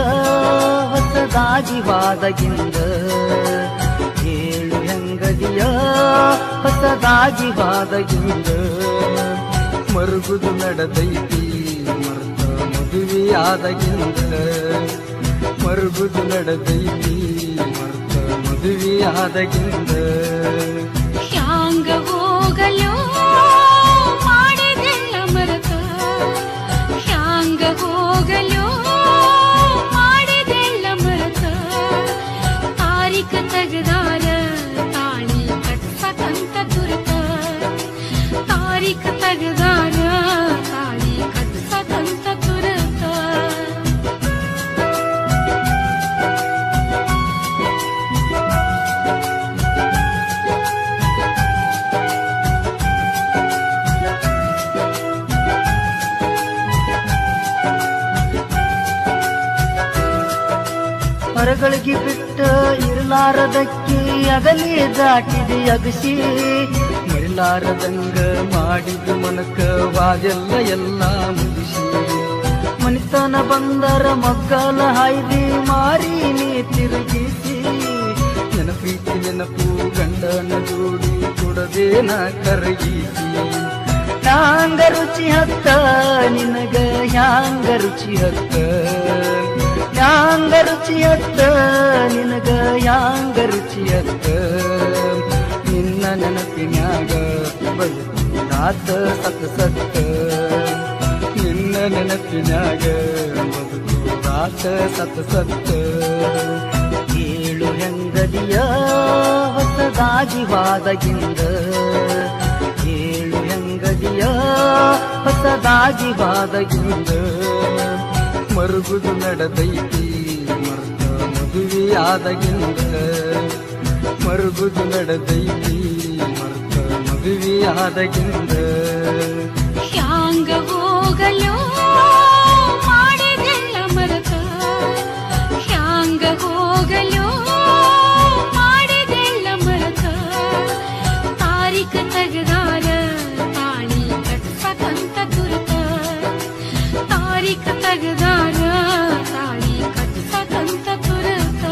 ಹೊಸದಾಗಿ ವಾದಗಿಂದ ಏಳು ಹೆಂಗದಿಯ ಹೊಸದಾಗಿ ವಾದಗಿಂದ ಮರುಗುದು ನಡೆದೈತಿ ಮರ್ತ ಮದುವೆಯಾದಗಿಂದ ಮರುಗುದು ನಡೆದೈತಿ ಮರ್ತ ಮದುವೆಯಾದಗಿಂದ ಹ್ಯಾಂಗ ಹೋಗಲು ಮಾಡಿದೆಲ್ಲ ಮರತ ಹ್ಯಾಂಗ ಹೋಗಲು ಮಾಡಿದೆಲ್ಲ ಮರತ ತಾರೀಖ ತೆಗೆದಾರ ತಾಳಿ ಕಟ್ಸಕಂತ ತುರ್ತ ತಾರೀಖ ತೆಗೆದಾರ ತಾಳಿ ಕಟ್ಸಕಂತ ತುರ್ತ ಹೊರಗಳಿಗೆ ಬಿಟ್ಟ ಇರಲಾರದಕ್ಕೆ ಅಗಲಿ ದಾಟಿದೆ ಅಗಸಿ ಮರಿಲಾರದಂಗ ಮಾಡಿದ ಮನಕ ವಾದೆಲ್ಲ ಎಲ್ಲ ಮುಗಿಸಿ ಮನಿತನ ಬಂದರ ಮಗ್ಗಲ ಹಾಯ್ದಿ ಮಾರಿ ನೀ ತಿರುಗಿಸಿ ನೆನಪೀತಿ ನೆನಪು ಗಂಡನ ಜೋಡಿ ಕೊಡದೇನ ಕರಗಿಸಿ ಹ್ಯಾಂಗ ರುಚಿ ಹತ್ತ ನಿನಗ ಹ್ಯಾಂಗ ರುಚಿ ಹತ್ತ ಹ್ಯಾಂಗ ರುಚಿ ಹತ್ತ ನಿನಗ ಹ್ಯಾಂಗ ರುಚಿ ಹತ್ತ ನಿನ್ನ ನೆನಪಿನ್ಯಾಗ ಬದುಕಾತ ಸತ್ ಸತ್ತ ನಿನ್ನ ನೆನಪಿನ್ಯಾಗ ಬದುಕಾತ ಸತ್ ಸತ್ತ ಏಳು ಹೆಂಗದಿಯ ಹೊಸದಾಗಿ ವಾದಗಿಂದ ಏಳು ಹೆಂಗದಿಯ ಹೊಸದಾಗಿ ವಾದಗಿಂದ ಮರುಗುದು ನಡೆದೈತಿ ಮರ್ತ ಮದುವೆಯಾದಗಿಂದ ಮರುಗುದು ನಡೆದೈತಿ ಮರ್ತ ಮದುವೆಯಾದಗಿಂದ ಹ್ಯಾಂಗ ಹೋಗಲು ಮಾಡಿದೆಲ್ಲ ಮರತ ಹ್ಯಾಂಗ ಹೋಗಲು ಮಾಡಿದೆಲ್ಲ ಮರತ ತಾರೀಖ ತೆಗೆದಾರ ತಾಳಿ ಕಟ್ಸಕಂತ ತುರ್ತ ತಾರೀಖ ತೆಗೆದಾರ ತಾಳಿ ಕಟ್ಸಕಂತ ತುರ್ತ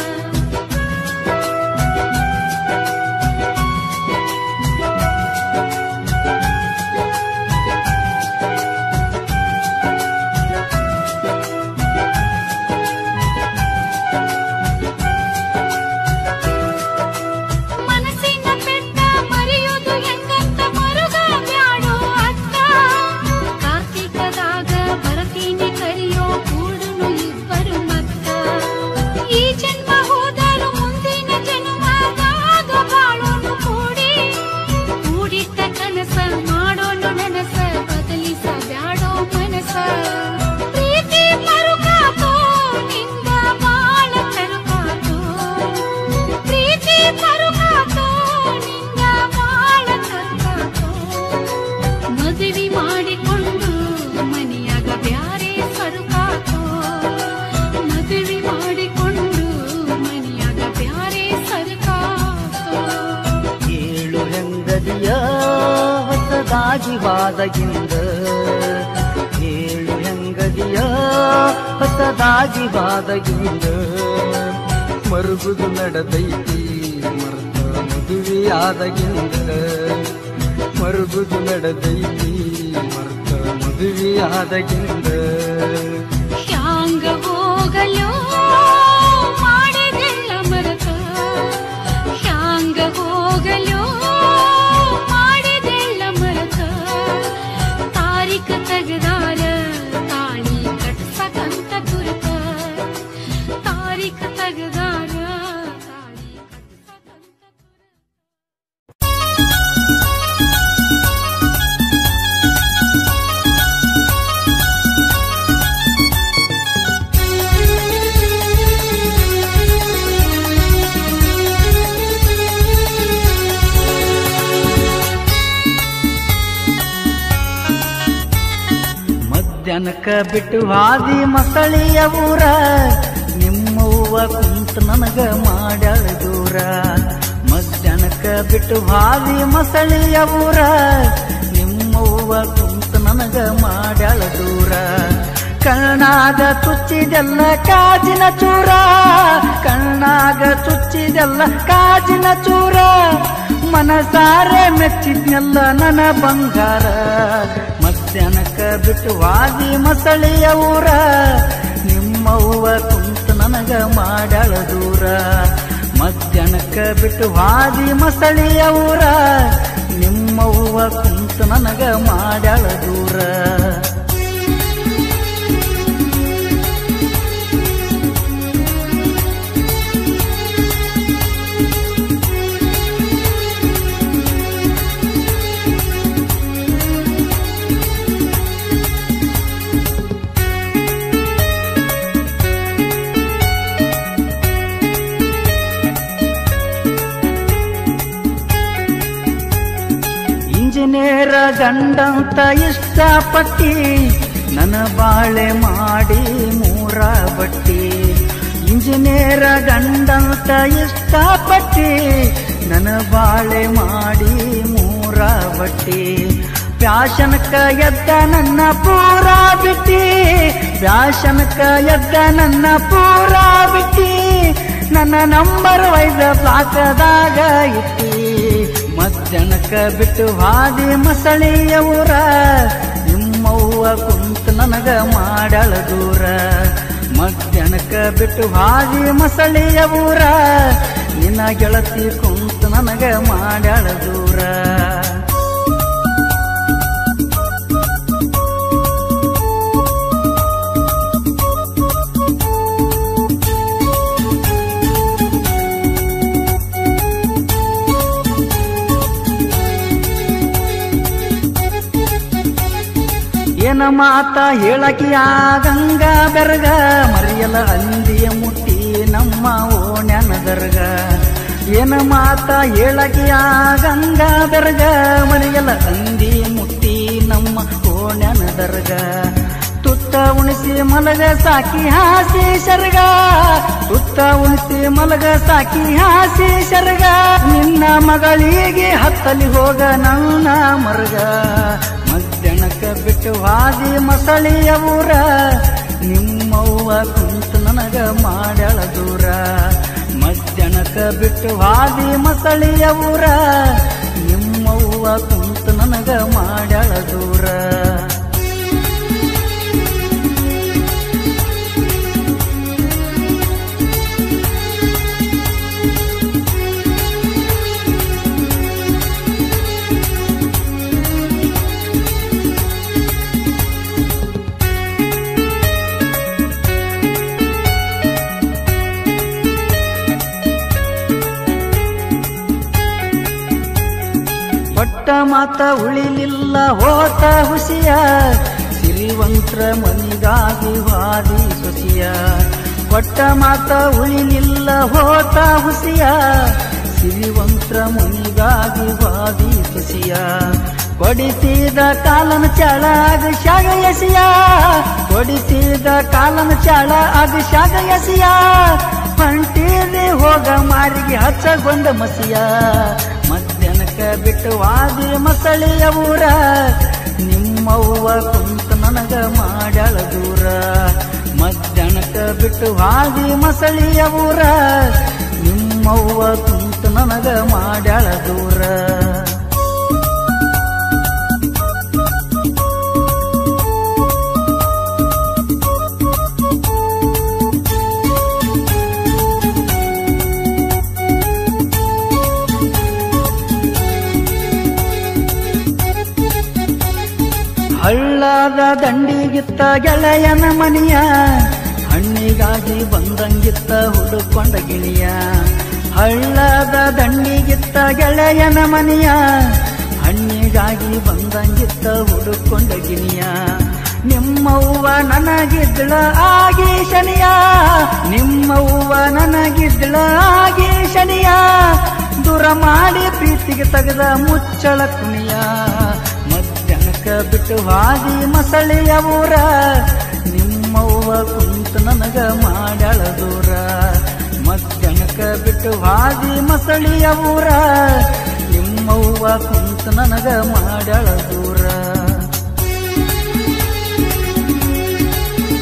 ಮನಸ್ಸಿನ ಪೆಟ್ಟ ಮರೆಯುವುದು ಹೆಂಗಂತ ಮರುಗ ಬ್ಯಾಡೋ ಅತ್ತ ಕಾರ್ತಿಕದಾಗ ಬರತೀನಿ ಕರಿಯೋ ಕೂಡುನು ಇಬ್ಬರು ಮತ್ತ ಈ ಜನ್ಮ ಹೋದರು ಮುಂದಿನ ಜನ್ಮದಾಗ ಬಾಳೋನು ಕೂಡಿ ಕೂಡಿಟ್ಟ ಕನಸ ಮಾಡೋನು ನನಸ ಬದಲಿಸ ಬ್ಯಾಡೋ ಮನಸ ಪ್ರೀತಿ ಮರುಕಾತೋ ನಿಂದ ಬಾಳ ತರುಕಾತೋ ಪ್ರೀತಿ ಮರುಕಾತೋ ನಿಂದ ಬಾಳ ತರುಕಾತೋ ಮದುವೆ ಮಾಡಿಕೊಂಡು ಮನೆಯಾಗ ಬ್ಯಾರೆ ಸರುಕಾತೋ ಮದುವೆ ಮಾಡಿಕೊಂಡು ಮನೆಯಾಗ ಬ್ಯಾರೆ ಸರುಕಾತೋ ಏಳು ಹೆಂಗದಿಯ ಹೊಸದಾಗಿ ವಾದಗಿಂದ ಏಳು ಹೆಂಗದಿಯ ಹೊಸದಾಗಿ ವಾದಗಿಂದ ಮರುಗುದು ನಡೆದೈತಿ ಮರ್ತ ಮದುವೆಯಾದಗಿಂದ ಮರುಗುದು ನಡೆದೈತಿ ಮರ್ತ ಮದುವೆಯಾದಗಿಂದ ಹ್ಯಾಂಗ ಹೋಗಲು ಮಾಡಿದೆಲ್ಲ ಮರತ ಹ್ಯಾಂಗ ಹೋಗಲು ಮಾಡಿದೆಲ್ಲ ಮರತ ತಾರೀಖ ತೆಗೆದಾರ ತಾಳಿ ಕಟ್ಸಕಂತ ತುರ್ತ ತಾರೀಖ ತೆಗೆದಾರ ತಾಳಿ ಕಟ್ಸಕಂತ ತುರ್ತ ಮಧ್ಯಾಹ್ನಕ್ಕ ಬಿಟ್ಟು ಹಾದಿ ಮಸಳಿಯ ಊರ ನಿಮ್ಮವ್ವ ಕುಂತ ನನಗ ಮಾಡ್ಯಾಳ ದೂರ ಮಧ್ಯಾಹ್ನಕ್ಕ ಬಿಟ್ಟು ಹಾದಿ ಮಸಳಿಯ ಊರ ನಿಮ್ಮವ್ವ ಕುಂತ ನನಗ ಮಾಡ್ಯಾಳ ದೂರ ಕಣ್ಣಾಗ ಚುಚ್ಚಿದೆಲ್ಲ ಕಾಜಿನ ಚೂರ ಕಣ್ಣಾಗ ಚುಚ್ಚಿದೆಲ್ಲ ಕಾಜಿನ ಚೂರ ಮನಸಾರೆ ಮೆಚ್ಚಿದ್ನೆಲ್ಲ ನನ್ನ ಬಂಗಾರ ಮಧ್ಯಾಹ್ನಕ್ಕ ಬಿಟ್ಟು ವಾದಿ ಮಸಳಿಯ ಊರ ನಿಮ್ಮವ್ವ ಕುಂತು ನನಗ ಮಾಡಾಳ ದೂರ ಮಧ್ಯಾಹ್ನಕ್ಕ ಬಿಟ್ಟು ವಾದಿ ಮಸಳಿಯ ಊರ ನಿಮ್ಮವ್ವ ಕುಂತು ನನಗ ಮಾಡಾಳ ದೂರ ಇಂಜಿನಿಯರ ಗಂಡಂತ ಇಷ್ಟಪಟ್ಟಿ ನನ್ನ ಬಾಳೆ ಮಾಡಿ ಮೂರ ಬಟ್ಟಿ ಇಂಜಿನಿಯರ ಗಂಡಂತ ಇಷ್ಟಪಟ್ಟಿ ನನ್ನ ಬಾಳೆ ಮಾಡಿ ಮೂರ ಬಟ್ಟಿ ಪ್ಯಾಶನಕ ಎದ್ದ ನನ್ನ ಪೂರ ಬಿಟ್ಟಿ ಪ್ಯಾಶನಕ ಎದ್ದ ನನ್ನ ಪೂರ ಬಿಟ್ಟಿ ನನ್ನ ನಂಬರ್ ವೈದ ಪ್ಲಾಕದಾಗ ಇಟ್ಟಿ ಮಧ್ಯಾಹ್ನಕ್ಕ ಬಿಟ್ಟು ಹಾದಿ ಮಸಳಿಯ ಊರ ನಿಮ್ಮವ್ವ ಕುಂತು ನನಗ ಮಾಡಾಳ ದೂರ ಮಧ್ಯಾಹ್ನಕ್ಕ ಬಿಟ್ಟು ಹಾದಿ ಮಸಳಿಯ ಊರ ನಿನ್ನ ಗೆಳತಿ ಕುಂತು ನನಗ ಮಾಡಾಳ ದೂರ ಏನ ಮಾತ ಹೇಳಕಿಯ ಗಂಗ ಬೆರಗ ಮರಿಯಲ ಅಂದಿಯ ಮುಟ್ಟಿ ನಮ್ಮ ಓಣ್ಯನ ದರ್ಗ ಏನ ಮಾತ ಹೇಳಕಿಯ ಗಂಗ ಬೆರಗ ಮರಿಯಲ ಅಂದಿ ಮುಟ್ಟಿ ನಮ್ಮ ಓಣ್ಯನ ದರ್ಗ ತುತ್ತ ಉಣಿಸಿ ಮಲಗ ಸಾಕಿ ಹಾಸಿ ಶರ್ಗ ತುತ್ತ ಉಣಿಸಿ ಮಲಗ ಸಾಕಿ ಹಾಸಿ ಶರ್ಗ ನಿನ್ನ ಮಗಳಿಗೆ ಹತ್ತಲಿ ಹೋಗ ನನ್ನ ಮರ್ಗ ಮಧ್ಯಾಹ್ನಕ್ಕ ಬಿಟ್ಟು ಹಾದಿ ಮಸಳಿಯ ಊರ ನಿಮ್ಮವ್ವ ಕುಂತು ನನಗ ಮಾಡಳ ದೂರ ಮಧ್ಯಾಹ್ನಕ್ಕ ಬಿಟ್ಟು ಹಾದಿ ಮಸಳಿಯ ಊರ ನಿಮ್ಮವ್ವ ಕುಂತು ನನಗ ಮಾಡಳ ದೂರ ಕೊಟ್ಟ ಮಾತ ಉಳಿಲಿಲ್ಲ ಹೋತ ಹುಸಿಯ ಸಿರಿವಂತ್ರ ಮನಿಗಾಗಿ ವಾದಿ ಸೊಸಿಯ ಕೊಟ್ಟ ಮಾತ ಉಳಿಲಿಲ್ಲ ಹೋತ ಹುಸಿಯ ಸಿರಿವಂತ್ರ ಮನಿಗಾಗಿ ವಾದಿ ಸೊಸಿಯ ಕೊಡಿಸಿದ ಕಾಲನ ಚಾಳ ಆಗ ಶಾಗ ಎಸಿಯ ಕೊಡಿಸಿದ ಕಾಲನ ಚಾಳ ಆಗ ಶಾಗ ಎಸಿಯ ಹೊಂಟಿದೆ ಹೋಗ ಮಾರಿಗೆ ಹಚ್ಚಗೊಂಡ ಮಸಿಯ ಮಧ್ಯಾಹ್ನಕ್ಕ ಬಿಟ್ಟು ವಾದಿ ಮಸಳಿಯ ಊರ ನಿಮ್ಮವ್ವ ಕುಂತ ನನಗ ಮಾಡಾಳ ದೂರ ಮಧ್ಯಾಹ್ನಕ್ಕ ಬಿಟ್ಟು ವಾದಿ ಮಸಳಿಯ ಊರ ನಿಮ್ಮವ್ವ ಕುಂತ ನನಗ ಮಾಡಾಳ ದೂರ ಹಳ್ಳದ ದಂಡಿಗಿತ್ತ ಗೆಳೆಯನ ಮನಿಯ ಹಣ್ಣಿಗಾಗಿ ಬಂದಂಗಿತ್ತ ಹುಡುಕೊಂಡ ಗಿಣಿಯ ಹಳ್ಳದ ದಂಡಿಗಿತ್ತ ಗೆಳೆಯನ ಮನಿಯ ಹಣ್ಣಿಗಾಗಿ ಬಂದಂಗಿತ್ತ ಹುಡುಕೊಂಡ ಗಿಣಿಯ ನಿಮ್ಮವ್ವ ನನಗಿದ್ದಳ ಆಗಿ ಶನಿಯ ನಿಮ್ಮವ್ವ ನನಗಿದ್ದಳ ಆಗಿ ಶನಿಯ ದೂರ ಮಾಡಿ ಪ್ರೀತಿಗೆ ತೆಗೆದ ಮುಚ್ಚಳ ಕುಣಿಯ ಮಧ್ಯಾಹ್ನಕ್ಕ ಬಿಟ್ಟು ಹಾದಿ ಮಸಳೆಯ ಊರ ನಿಮ್ಮವ್ವ ಕುಂತ ನನಗ ಮಾಡಾಳ ದೂರ ಮಧ್ಯಾಹ್ನಕ್ಕ ಬಿಟ್ಟು ಹಾದಿ ಮಸಳಿಯ ಊರ ನಿಮ್ಮವ್ವ ಕುಂತ ನನಗ ಮಾಡಾಳ ದೂರ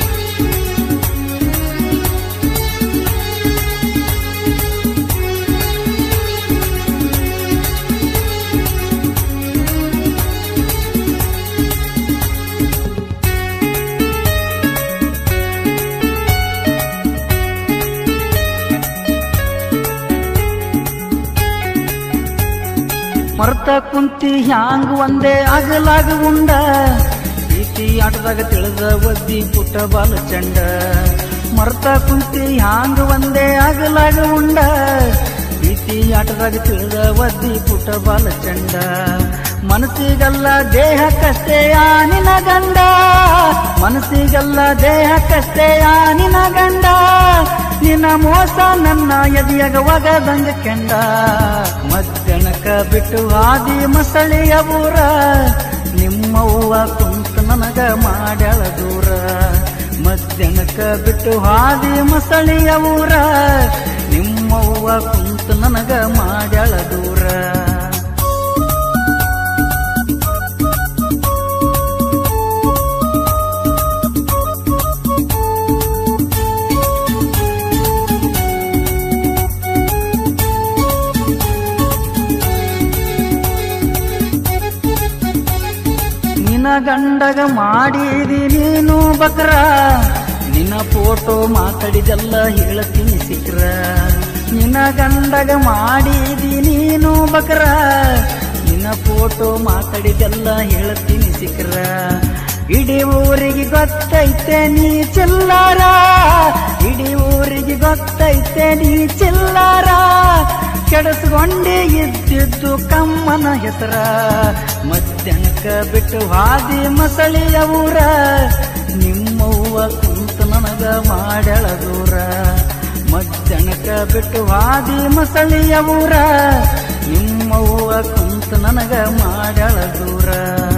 ಮರ್ತ ಕುಂತಿ ಹ್ಯಾಂಗ್ ಒಂದೇ ಅಗಲಾಗ ಉಂಡ ಪ್ರೀತಿ ಆಟದಾಗ ತಿಳಿದ ಒದ್ದಿ ಪುಟ್ಟ ಬಾಲ ಚಂಡ ಮರ್ತ ಕುಂತಿ ಹ್ಯಾಂಗ್ ಒಂದೇ ಅಗಲಾಗ ಉಂಡ ಪ್ರೀತಿ ಆಟದಾಗ ತಿಳಿದ ಒದ್ದಿ ಪುಟ್ಟ ಬಾಲ ಚಂಡ ಮನಸ್ಸಿಗಲ್ಲ ದೇಹಕ್ಕಷ್ಟೇ ಆನಿನ ಗಂಡ ಮನಸ್ಸಿಗಲ್ಲ ದೇಹಕ್ಕಷ್ಟೇ ಆನಿನ ಗಂಡ ನಿನ್ನ ಮೋಸ ನನ್ನ ಎದೆಯಾಗ ಒಗದಂಗ ಕೆಂಡ ಮಧ್ಯಾಹ್ನಕ ಬಿಟ್ಟು ಆದಿ ಮಸಳಿಯ ಊರ ನಿಮ್ಮವ್ವ ಕುಂತ ನನಗ ಮಾಡ್ಯಾಳ ದೂರ ಮಧ್ಯಾಹ್ನಕ ಬಿಟ್ಟು ಹಾದಿ ಮಸಳಿಯ ಊರ ನಿಮ್ಮವ್ವ ಕುಂತ ನನಗ ಮಾಡ್ಯಾಳ ದೂರ ನಿನ್ನ ಗಂಡಗ ಮಾಡಿದಿ ನೀನು ಬಕ್ರ ನಿನ್ನ ಫೋಟೋ ಮಾತಾಡಿದೆಲ್ಲ ಹೇಳ್ತೀನಿ ಸಿಕ್ರ ನಿನ್ನ ಗಂಡಗ ಮಾಡಿದಿ ನೀನು ಬಕ್ರ ನಿನ್ನ ಫೋಟೋ ಮಾತಾಡಿದೆಲ್ಲ ಹೇಳ್ತೀನಿ ಸಿಕ್ರ ಇಡೀ ಊರಿಗೆ ಗೊತ್ತೈತೆ ನೀ ಚಿಲ್ಲಾರ ಇಡೀ ಊರಿಗೆ ಗೊತ್ತೈತೆ ನೀ ಚಿಲ್ಲಾರ ಕೆಡಸ್ಕೊಂಡೇ ಇದ್ದಿದ್ದು ಕಮ್ಮನ ಹೆಸರ ಮಧ್ಯಾಹ್ನಕ್ಕ ಬಿಟ್ಟು ಹಾದಿ ಮಸಳಿಯ ಊರ ನಿಮ್ಮವ್ವ ಕುಂತ ನನಗ ಮಾಡ್ಯಾಳ ದೂರ ಮಧ್ಯಾಹ್ನಕ್ಕ ಬಿಟ್ಟು ಹಾದಿ ಮಸಳಿಯ ಊರ ನಿಮ್ಮವ್ವ ಕುಂತ ನನಗ ಮಾಡ್ಯಾಳ ದೂರ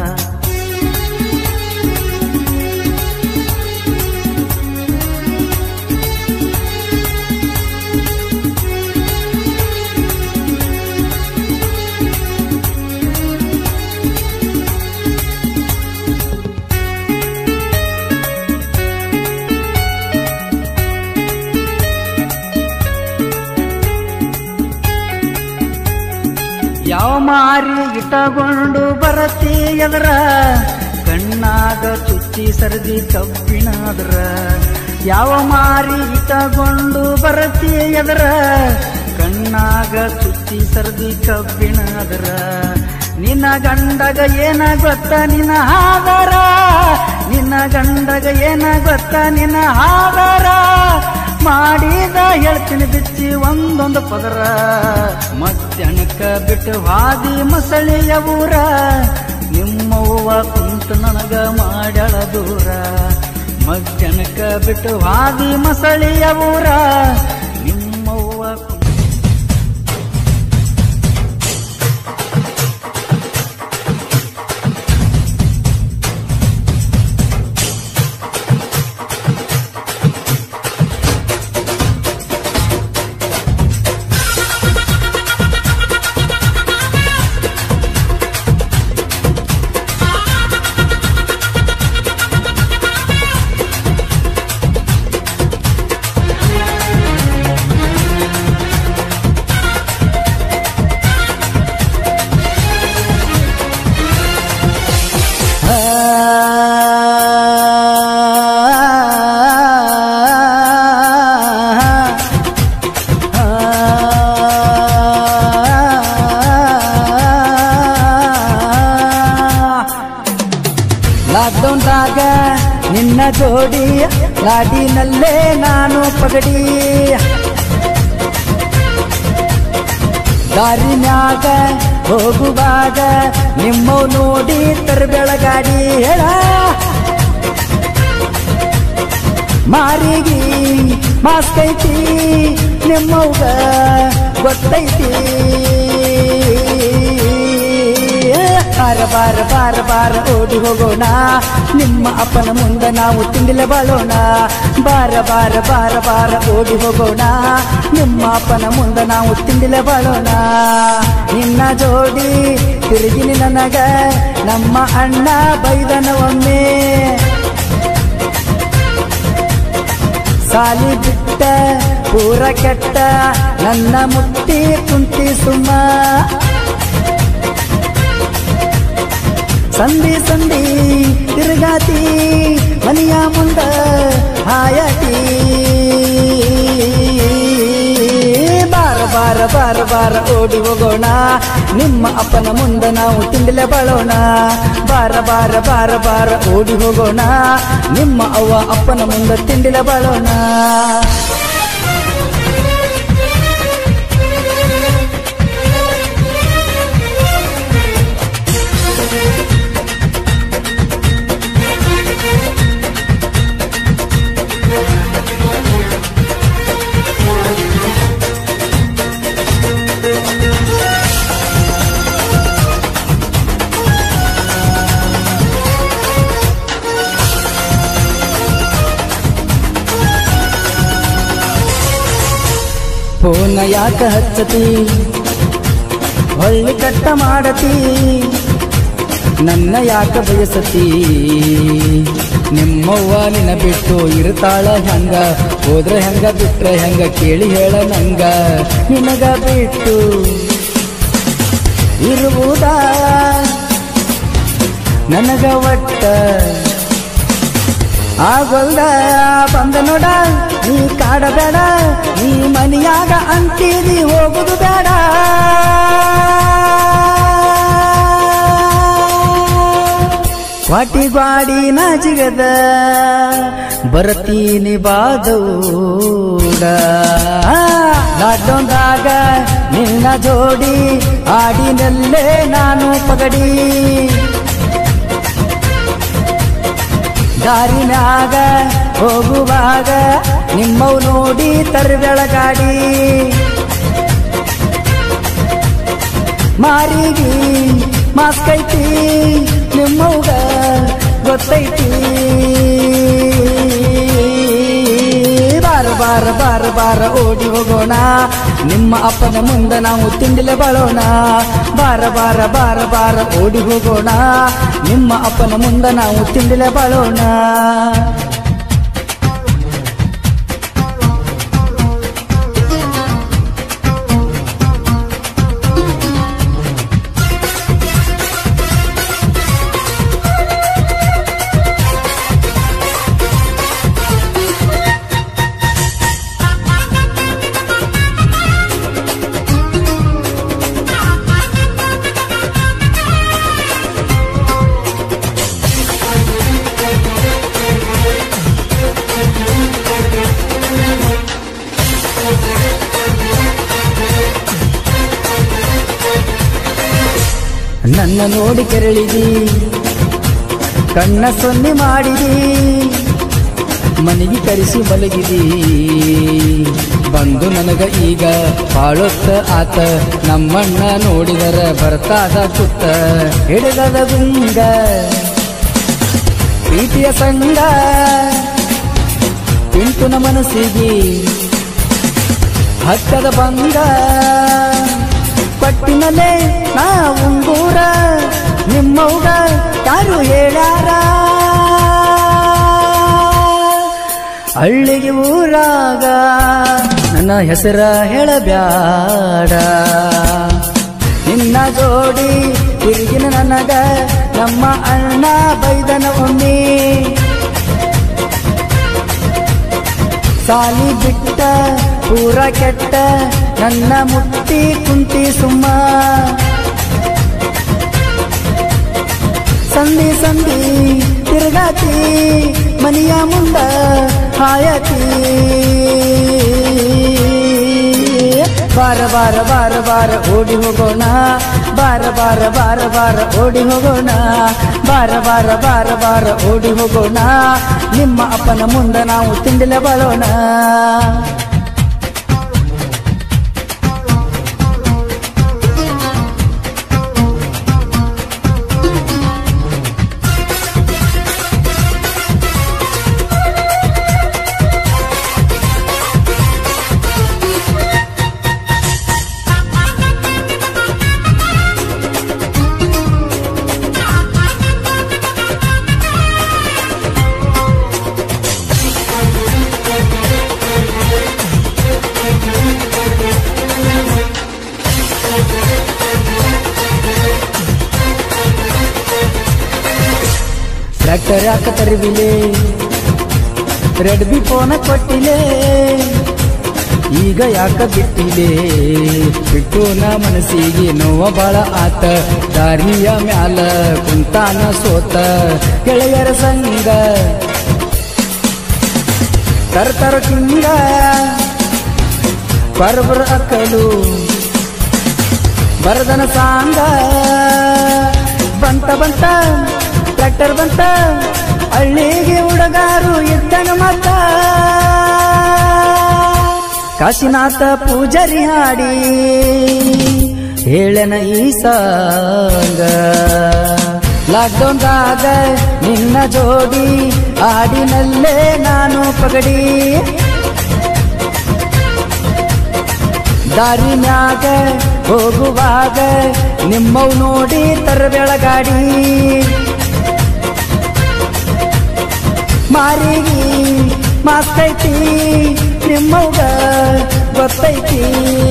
ಯಾವ ಮಾರಿ ಇಟ್ಟಕೊಂಡು ಬರತಿ ಎದರ ಕಣ್ಣಾಗ ಚುಚ್ಚಿ ಸರದಿ ಕಬ್ಬಿಣಾದ್ರ ಯಾವ ಮಾರಿ ಇಟ್ಟಕೊಂಡು ಬರತಿ ಎದರ ಕಣ್ಣಾಗ ಚುಚ್ಚಿ ಸರದಿ ಕಬ್ಬಿಣಾದ್ರ ನಿನ್ನ ಗಂಡಗ ಏನ ಗೊತ್ತ ನಿನ್ನ ಹಾದರ ನಿನ್ನ ಗಂಡಗ ಏನ ಗೊತ್ತ ನಿನ್ನ ಹಾದರ ಮಾಡಿದ ಹೇಳ್ತೀನಿ ಬಿಚ್ಚಿ ಒಂದೊಂದು ಪದರ ಮಧ್ಯಾಹ್ನಕ್ಕ ಬಿಟ್ಟು ಹಾದಿ ಮಸಳಿಯ ಊರ ನಿಮ್ಮವ್ವ ಕುಂತ ನನಗ ಮಾಡ್ಯಾಳ ದೂರ ಮಧ್ಯಾಹ್ನಕ್ಕ ಬಿಟ್ಟು ಹಾದಿ ಮಸಳಿಯ ಊರ ನಿಮ್ಮವ್ವ ಕುಂತ ಲಾಕ್ಡೌನ್ದಾಗ ನಿನ್ನ ಜೋಡಿ ಲಾಡಿನಲ್ಲೇ ನಾನು ಪಗಡಿ ದಾರಿನ್ಯಾಗ ಹೋಗುವಾಗ ನಿಮ್ಮವ್ ನೋಡಿ ತರಬೇಳ ಗಾಡಿ ಹೇಳ ಮಾರಿಗೆ ಮಾಸ್ಕ್ ಐತಿ ನಿಮ್ಮವ್ಗ ಗೊತ್ತೈತಿ ಬಾರ ಬಾರ ಬಾರ ಬಾರ ಓಡಿ ಹೋಗೋಣ ನಿಮ್ಮ ಅಪ್ಪನ ಮುಂದೆ ನಾವು ತಿಂಡಿಲೆ ಬಾಳೋಣ ಬಾರ ಬಾರ ಬಾರ ಬಾರ ಓಡಿ ಹೋಗೋಣ ನಿಮ್ಮ ಅಪ್ಪನ ಮುಂದೆ ನಾವು ತಿಂಡಿಲೆ ಬಾಳೋಣ ನಿನ್ನ ಜೋಡಿ ತಿರುಗಿನಿ ನನಗ ನಮ್ಮ ಅಣ್ಣ ಬೈದನ ಒಮ್ಮೆ ಸಾಲಿ ಬಿಟ್ಟ ಪೂರ ಕೆಟ್ಟ ನನ್ನ ಮುಟ್ಟಿ ಕುಂತಿ ಸುಮ್ಮ ಸಂಧಿ ಸಂಧಿ ತಿರುಗಾತಿ ಮನೆಯ ಮುಂದ ಹಾಯತಿ ಬಾರ ಬಾರ ಬಾರ ಬಾರ ಬಾರ ಓಡಿ ಹೋಗೋಣ ನಿಮ್ಮ ಅಪ್ಪನ ಮುಂದೆ ನಾವು ತಿಂಡಿಲೆ ಬಾಳೋಣ ಬಾರ ಬಾರ ಬಾರ ಬಾರ ಓಡಿ ಹೋಗೋಣ ನಿಮ್ಮ ಅವ್ವ ಅಪ್ಪನ ಮುಂದೆ ತಿಂಡಿಲೆ ಬಾಳೋಣ ಫೋನ ಯಾಕ ಹಚ್ಚತಿ ಹೊಳ್ಳಿ ಕಟ್ಟ ಮಾಡತಿ ನನ್ನ ಯಾಕ ಬಯಸತಿ ನಿಮ್ಮವ್ವ ನಿನ್ನ ಬಿಟ್ಟು ಇರ್ತಾಳ ಹೆಂಗ ಹೋದ್ರೆ ಹೆಂಗ ಬಿಟ್ರೆ ಹೆಂಗ ಕೇಳಿ ಹೇಳ ನಂಗ ನಿನಗ ಬಿಟ್ಟು ಇರುವುದ ನನಗ ಒಟ್ಟ ಆಗೊಲ್ದ ಬಂದ ನೋಡ ನೀ ಕಾಡಬೇಡ ನೀ ಮನಿಯಾಗ ಅಂತೀರಿ ಹೋಗುದು ಬೇಡ ಕ್ವಾಟಿ ಗ್ವಾಡಿ ನಾಚಿಗದ ಬರತೀನಿ ಬಾದೌಡ ಲಾಕ್ಡೌನ್ದಾಗ ನಿನ್ನ ಜೋಡಿ ಆಡಿನಲ್ಲೇ ನಾನು ಪಗಡಿ ದಾರಿನಾಗ ಹೋಗುವಾಗ ನಿಮ್ಮವ್ ನೋಡಿ ತರ್ಬೆಳ ಗಾಡಿ ಮಾರಿಗೆ ಮಾಸ್ಕ್ ಐತಿ ನಿಮ್ಮವ್ಗ ಗೊತ್ತೈತಿ ಬಾರ ಬಾರ ಬಾರ ಬಾರ ಓಡಿ ಹೋಗೋಣ ನಿಮ್ಮ ಅಪ್ಪನ ಮುಂದೆ ನಾವು ತಿಂಡಿಲೆ ಬಾಳೋಣ ಬಾರ ಬಾರ ಬಾರ ಬಾರ ಓಡಿ ಹೋಗೋಣ ನಿಮ್ಮ ಅಪ್ಪನ ಮುಂದೆ ನಾವು ತಿಂಡಿಲೆ ಬಾಳೋಣ ನನ್ನ ನೋಡಿ ಕೆರಳಿದಿ ಕಣ್ಣ ಸೊನ್ನೆ ಮಾಡಿದಿ ಮನೆಗೆ ಕರೆಸಿ ಮಲಗಿದಿ ಬಂದು ನನಗ ಈಗ ಬಾಳೊತ್ತ ಆತ ನಮ್ಮಣ್ಣ ನೋಡಿದರ ಬರ್ತಾದ ಕುತ್ತ ಹಿಡಿದದ ಗುಂಗ ಪ್ರೀತಿಯ ಸಂಗ ಪಿಂಟುನ ಮನಸ್ಸಿಗೆ ಹಕ್ಕದ ಬಂಗ ಪಟ್ಟಿನಲ್ಲೇ ನಾ ಉಂಗೂರ ನಿಮ್ಮವ್ಗ ಯಾರು ಹೇಳ್ಯಾರ ಹಳ್ಳಿಗೆ ಊರಾಗ ನನ್ನ ಹೆಸರ ಹೇಳಬ್ಯಾಡ ನಿನ್ನ ಜೋಡಿ ತಿರುಗಿನ ನನಗ ನಮ್ಮ ಅಣ್ಣ ಬೈದನ ಒಮ್ಮೆ ಸಾಲಿ ಬಿಟ್ಟ ಪೂರ ಕೆಟ್ಟ ನನ್ನ ಮುಟ್ಟಿ ಕುಂತಿ ಸುಮ್ಮ ಸಂಧಿ ಸಂಧಿ ತಿರುಗಾತಿ ಮನೆಯ ಮುಂದ ಹಾಯತಿ ಬಾರ ಬಾರ ಬಾರ ಬಾರ ಓಡಿ ಹೋಗೋಣ ಬಾರ ಬಾರ ಬಾರ ಬಾರ ಓಡಿ ಹೋಗೋಣ ಬಾರ ಬಾರ ಬಾರ ಬಾರ ಓಡಿ ಹೋಗೋಣ ನಿಮ್ಮ ಅಪ್ಪನ ಮುಂದೆ ನಾವು ತಿಂಡಿಲೆ ಬಾಳೋಣ ಟ್ರ್ಯಾಕ್ಟರ್ ಯಾಕ ತರುವಿಲೆ ರೆಡ್ ಬಿ ಫೋನ ಕೊಟ್ಟಿಲೆ ಈಗ ಈಗ ಯಾಕ ಬಿಟ್ಟಿದೆ ಬಿಟ್ಟು ನ ಮನಸ್ಸಿಗೆ ನೋವ ಬಾಳ ಆತ ದಾರಿಯ ಮ್ಯಾಲ ಕುಂತಾನ ಸೋತ ಗೆಳೆಯರ ಸಂಗ ತರ್ತರ ಕಿಂಗ ಬರಬರ ಅಕ್ಕಲು ಬರದನ ಸಾಂಗ ಬಂತ ಬಂತ ಟ್ರ್ಯಾಕ್ಟರ್ ಬಂತ ಹಳ್ಳಿಗೆ ಹುಡುಗಾರು ಇದ್ದನ ಮತ ಕಾಶಿನಾಥ ಪೂಜಾರಿ ಹಾಡಿ ಹೇಳನ ಈ ಸಾಂಗ ಲಾಕ್ಡೌನ್ದಾಗ ನಿನ್ನ ಜೋಡಿ ಹಾಡಿನಲ್ಲೇ ನಾನು ಪಗಡಿ ದಾರಿನ್ಯಾಗ ಹೋಗುವಾಗ ನಿಮ್ಮವ್ ನೋಡಿ ತರಬೆಳಗಾಡಿ ಮಾರಿಗೆ ಮಾಸ್ತೈತಿ ನಿಮ್ಮವ್ಗ ಗೊತ್ತೈತಿ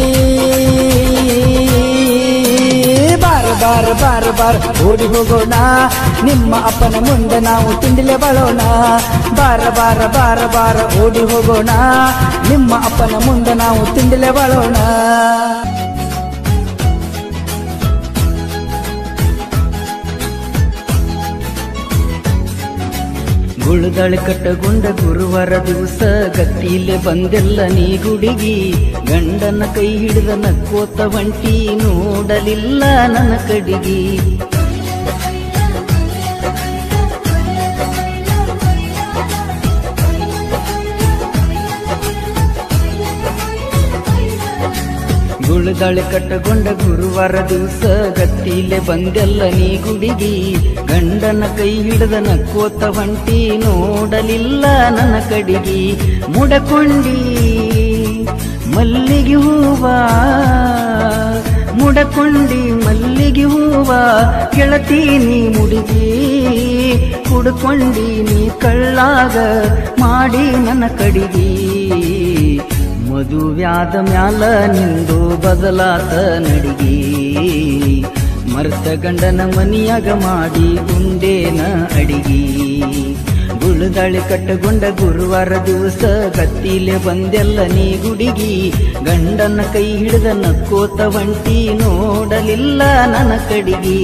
ಬಾರ ಬಾರ ಬಾರ ಬಾರ ಓಡಿ ಹೋಗೋಣ ನಿಮ್ಮ ಅಪ್ಪನ ಮುಂದೆ ನಾವು ತಿಂಡಿಲೆ ಬಾಳೋಣ ಬಾರ ಬಾರ ಬಾರ ಬಾರ ಓಡಿ ಹೋಗೋಣ ನಿಮ್ಮ ಅಪ್ಪನ ಮುಂದೆ ನಾವು ತಿಂಡಿಲೆ ಬಾಳೋಣ ಗುಳದಳ ಕಟ್ಟಗೊಂಡ ಗುರುವಾರ ದಿವಸ ಗತ್ತಿಲೆ ಬಂದೆಲ್ಲ ನೀ ಗುಡಿಗಿ ಗಂಡನ ಕೈ ಹಿಡಿದ ನಕ್ಕೋತ ಒಂಟಿ ನೋಡಲಿಲ್ಲ ನನ್ನ ಕಡಿಗಿ ಗುಳದಾಳೆ ಕಟ್ಟಗೊಂಡ ಗುರುವಾರ ದಿವಸ ಗತ್ತಿಲೆ ಬಂದೆಲ್ಲ ನೀ ಗುಡಿಗಿ ಗಂಡನ ಕೈ ಹಿಡಿದ ನಕ್ಕೋತ ಹೊಂಟಿ ನೋಡಲಿಲ್ಲ ನನ್ನ ಕಡಿಗಿ ಮುಡಕೊಂಡಿ ಮಲ್ಲಿಗೆ ಹೂವ ಮುಡಕೊಂಡಿ ಮಲ್ಲಿಗೆ ಹೂವ ಗೆಳತೀನಿ ಮುಡಿಗಿ ಕುಡ್ಕೊಂಡಿ ನೀ ಕಳ್ಳಾಗ ಮಾಡಿ ನನ್ನ ಕಡಿಗಿ ಮದುವ್ಯಾದ ಮ್ಯಾಲ ನಿಂದು ಬದಲಾತ ನಡಿಗಿ ಮರ್ತ ಗಂಡನ ಮನಿಯಾಗ ಮಾಡಿ ಉಂಡೇನ ಅಡಿಗಿ ಗುಳದಾಳಿ ಕಟ್ಟಗೊಂಡ ಗುರುವಾರ ದಿವಸ ಕತ್ತಿಲೆ ಬಂದೆಲ್ಲ ನೀ ಗುಡಿಗಿ ಗಂಡನ ಕೈ ಹಿಡಿದ ನಕ್ಕೋತ ಒಂಟಿ ನೋಡಲಿಲ್ಲ ನನ್ನ ಕಡಿಗಿ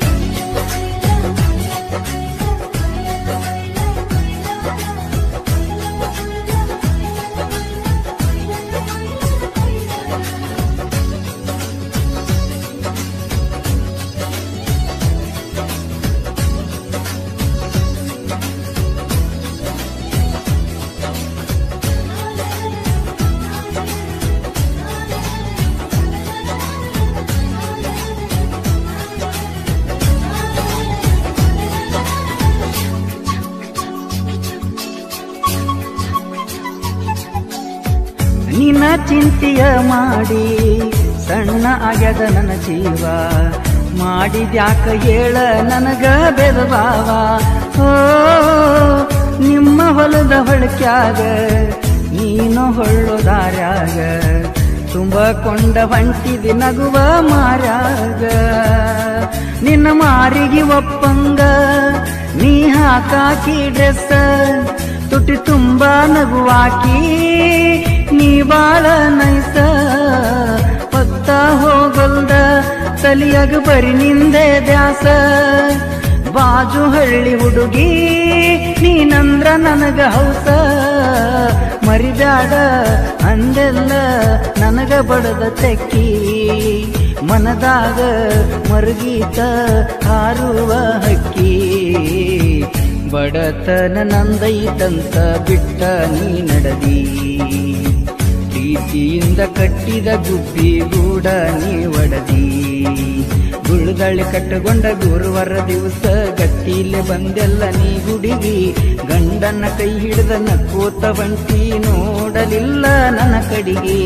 ನಿನ್ನ ಚಿಂತೆಯ ಮಾಡಿ ಸಣ್ಣ ಆಗ್ಯದ ನನ್ನ ಜೀವ ಮಾಡಿದ್ಯಾಕ ಹೇಳ ನನಗ ಬೆದಬಾವ ಓ ನಿಮ್ಮ ಹೊಲದ ಹೊಳಕ್ಯಾಗ ನೀನು ಹೊಳ್ಳೋದಾರ್ಯಾಗ ತುಂಬಕೊಂಡ ಹೊಂಟಿದಿ ನಗುವ ಮಾರ್ಯಾಗ ನಿನ್ನ ಮಾರಿಗೆ ಒಪ್ಪಂಗ ನೀ ಹಾಕಾಕಿ ಡ್ರೆಸ್ ತುಟಿ ತುಂಬ ನಗುವಾಕಿ ನೀ ಬಾಳ ನೈಸ ಹೊತ್ತ ಹೋಗಲ್ದ ತಲಿಯಾಗ ಬರಿ ನಿಂದೆ ದ್ಯಾಸ ಬಾಜು ಹಳ್ಳಿ ಹುಡುಗಿ ನೀನಂದ್ರ ನನಗ ಹೌಸ ಮರಿಬ್ಯಾಡ ಅಂದೆಲ್ಲ ನನಗ ಬಡದ ತೆಕ್ಕಿ ಮನದಾಗ ಮರುಗೀತ ಹಾರುವ ಹಕ್ಕಿ ಬಡತನ ನಂದೈತಂತ ಬಿಟ್ಟ ನೀ ನಡದಿ ಪ್ರೀತಿಯಿಂದ ಕಟ್ಟಿದ ಗುಬ್ಬಿ ಗೂಡ ನೀ ಒಡದಿ ಗುಳ್ದಳ್ಳಿ ಕಟ್ಟಗೊಂಡ ಗುರುವಾರ ದಿವಸ ಗಟ್ಟಿಲೆ ಬಂದೆಲ್ಲ ನೀ ಗುಡಿಗಿ ಗಂಡನ ಕೈ ಹಿಡಿದ ನಕ್ಕೋತ ಬಂಟಿ ನೋಡಲಿಲ್ಲ ನನ್ನ ಕಡಿಗೆ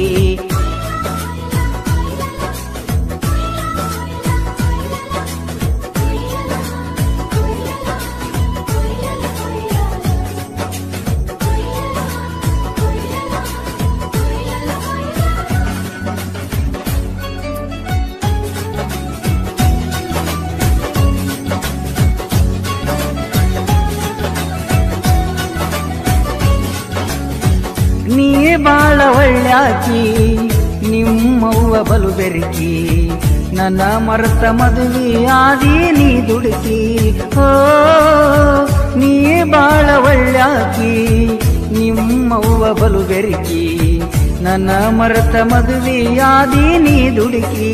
ನೀ ಬಾಳ ಒಳ್ಳ್ಯಾಕಿ ನಿಮ್ಮವ್ವ ಬಲು ಬೆರಕಿ ನನ್ನ ಮರೆತ ಮದುವೆ ಆದಿ ನೀ ದುಡುಕಿ ಓ ನೀ ಬಾಳ ಒಳ್ಳ್ಯಾಕಿ ನಿಮ್ಮವ್ವ ಬಲು ಬೆರಕಿ ನನ್ನ ಮರೆತ ಮದುವೆ ಆದಿ ನೀ ದುಡುಕಿ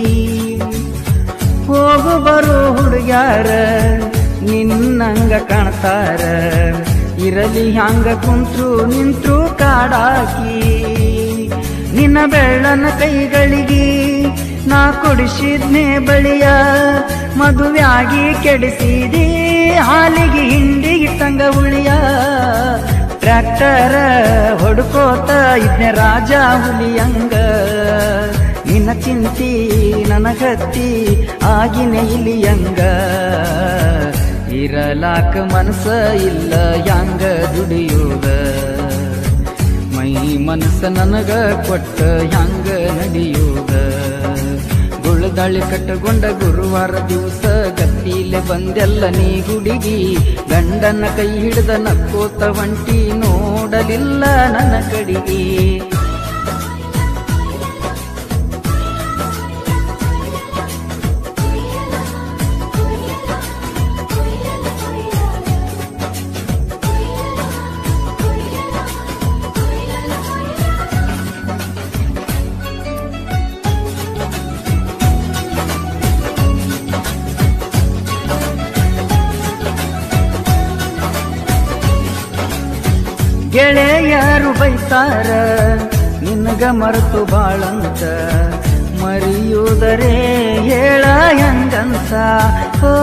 ಹೋಗು ಬರೋ ಹುಡುಗ್ಯಾರ ನಿನ್ನಂಗ ಕಾಣ್ತಾರ ಇರಲಿ ಹ್ಯಾಂಗ ಕುಂತ್ರು ನಿಂತ್ರು ಕಾಡಾಕಿ ನಿನ್ನ ಬೆಳ್ಳನ ಕೈಗಳಿಗೆ ನಾ ಕೊಡಿಸಿದ್ನೆ ಬಳಿಯ ಮದುವೆಯಾಗಿ ಕೆಡಿಸಿದಿ ಹಾಲಿಗೆ ಹಿಂಡಿಗೆ ತಂಗ ಉಳಿಯ ಟ್ರ್ಯಾಕ್ಟರ ಹೊಡ್ಕೋತ ಇದ್ನೆ ರಾಜ ಹುಲಿಯಂಗ ನಿನ್ನ ಚಿಂತಿ ನನಗತ್ತಿ ಆಗಿನ ಇಲಿಯಂಗ ಇರಲಾಕ ಮನಸ ಇಲ್ಲ ಯಾಂಗ ದುಡಿಯೋದ ಮೈ ಮನಸ್ಸ ನನಗ ಕೊಟ್ಟ ಹ್ಯಾಂಗ ನಡೆಯೋದ ಗುಳದಾಳಿ ಕಟ್ಟಗೊಂಡ ಗುರುವಾರ ದಿವಸ ಗತ್ತಿಲೆ ಬಂದೆಲ್ಲ ನೀ ಗುಡಿಗಿ ಗಂಡನ ಕೈ ಹಿಡಿದ ನಕ್ಕೋತ ಒಂಟಿ ನೋಡಲಿಲ್ಲ ನನ್ನ ಕಡಿಗೆ ಗೆಳೆಯರು ಬೈತಾರ ನಿನಗ ಮರೆತು ಬಾಳಂತ ಮರೆಯುವುದರೇ ಹೇಳ ಹೆಂಗಂತ ಓ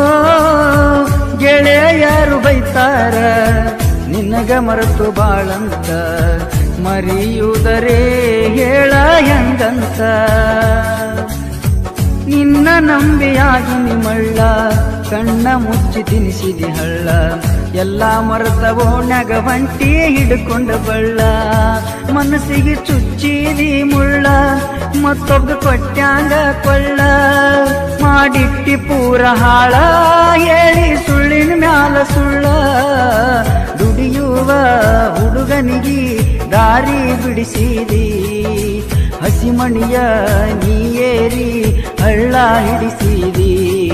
ಗೆಳೆಯರು ಬೈತಾರ ನಿನಗ ಮರೆತು ಬಾಳಂತ ಮರೆಯುವುದರೇ ಹೇಳ ಹೆಂಗಂತ ನಿನ್ನ ನಂಬಿಯಾಗಿ ನಿಮಳ್ಳ ಕಣ್ಣ ಮುಚ್ಚಿ ತಿನಿಸಿದಿ ಹಳ್ಳ ಎಲ್ಲ ಮರೆತ ಓಣ್ಯಾಗ ಬಂಟಿ ಹಿಡ್ಕೊಂಡ ಬಳ್ಳ ಮನಸ್ಸಿಗೆ ಚುಚ್ಚಿದಿ ಮುಳ್ಳ ಮತ್ತೊಬ್ಬ ಕೊಟ್ಟ್ಯಾಂಗ ಕೊಳ್ಳ ಮಾಡಿಟ್ಟಿ ಪೂರ ಹಾಳ ಹೇಳಿ ಸುಳ್ಳಿನ ಮ್ಯಾಲ ಸುಳ್ಳ ದುಡಿಯುವ ಹುಡುಗನಿಗೆ ದಾರಿ ಬಿಡಿಸಿದಿ ಹಸಿಮಣಿಯ ನೀಯೇರಿ ಹಳ್ಳ ಹಿಡಿಸಿದಿ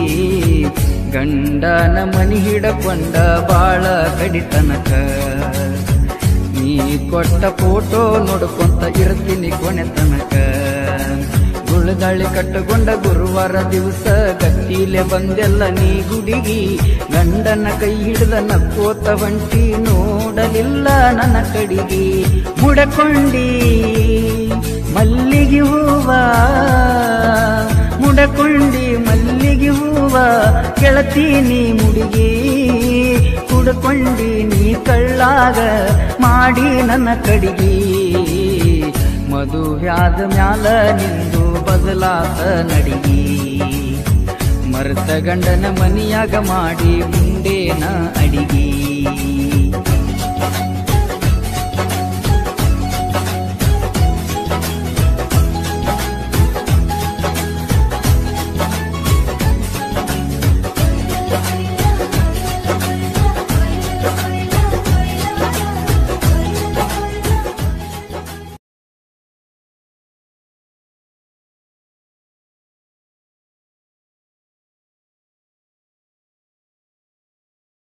ಗಂಡನ ಮನಿ ಹಿಡಕೊಂಡ ಬಾಳ ಕಡಿತನಕ ನೀ ಕೊಟ್ಟ ಫೋಟೋ ನೋಡ್ಕೊಂತ ಇರ್ತೀನಿ ಕೊನೆ ತನಕ ಗುಳದಾಳಿ ಕಟ್ಟಗೊಂಡ ಗುರುವಾರ ದಿವಸ ಗಟ್ಟಿಲೆ ಬಂದೆಲ್ಲ ನೀ ಗುಡಿಗಿ ಗಂಡನ ಕೈ ಹಿಡಿದ ನಕ್ಕೋತ ಹೊಂಟಿ ನೋಡಲಿಲ್ಲ ನನ್ನ ಕಡಿಗಿ ಮುಡಕೊಂಡಿ ಮಲ್ಲಿಗೆ ಹೂವ ಮುಡಕೊಂಡಿ ಮಲ್ಲಿಗೆ ಹೂವ ಕೆಳತೀನಿ ಮುಡಿಗಿ ಕುಡ್ಕೊಂಡಿ ನೀ ಕಳ್ಳಾಗ ಮಾಡಿ ನನ್ನ ಕಡಿಗಿ ಮದುವ್ಯಾದ ಮ್ಯಾಲ ನಿಂದು ಬದಲಾತ ನಡಿಗಿ ಮರ್ತ ಗಂಡನ ಮನಿಯಾಗ ಮಾಡಿ ಮುಂಡೇನ ಅಡಿಗಿ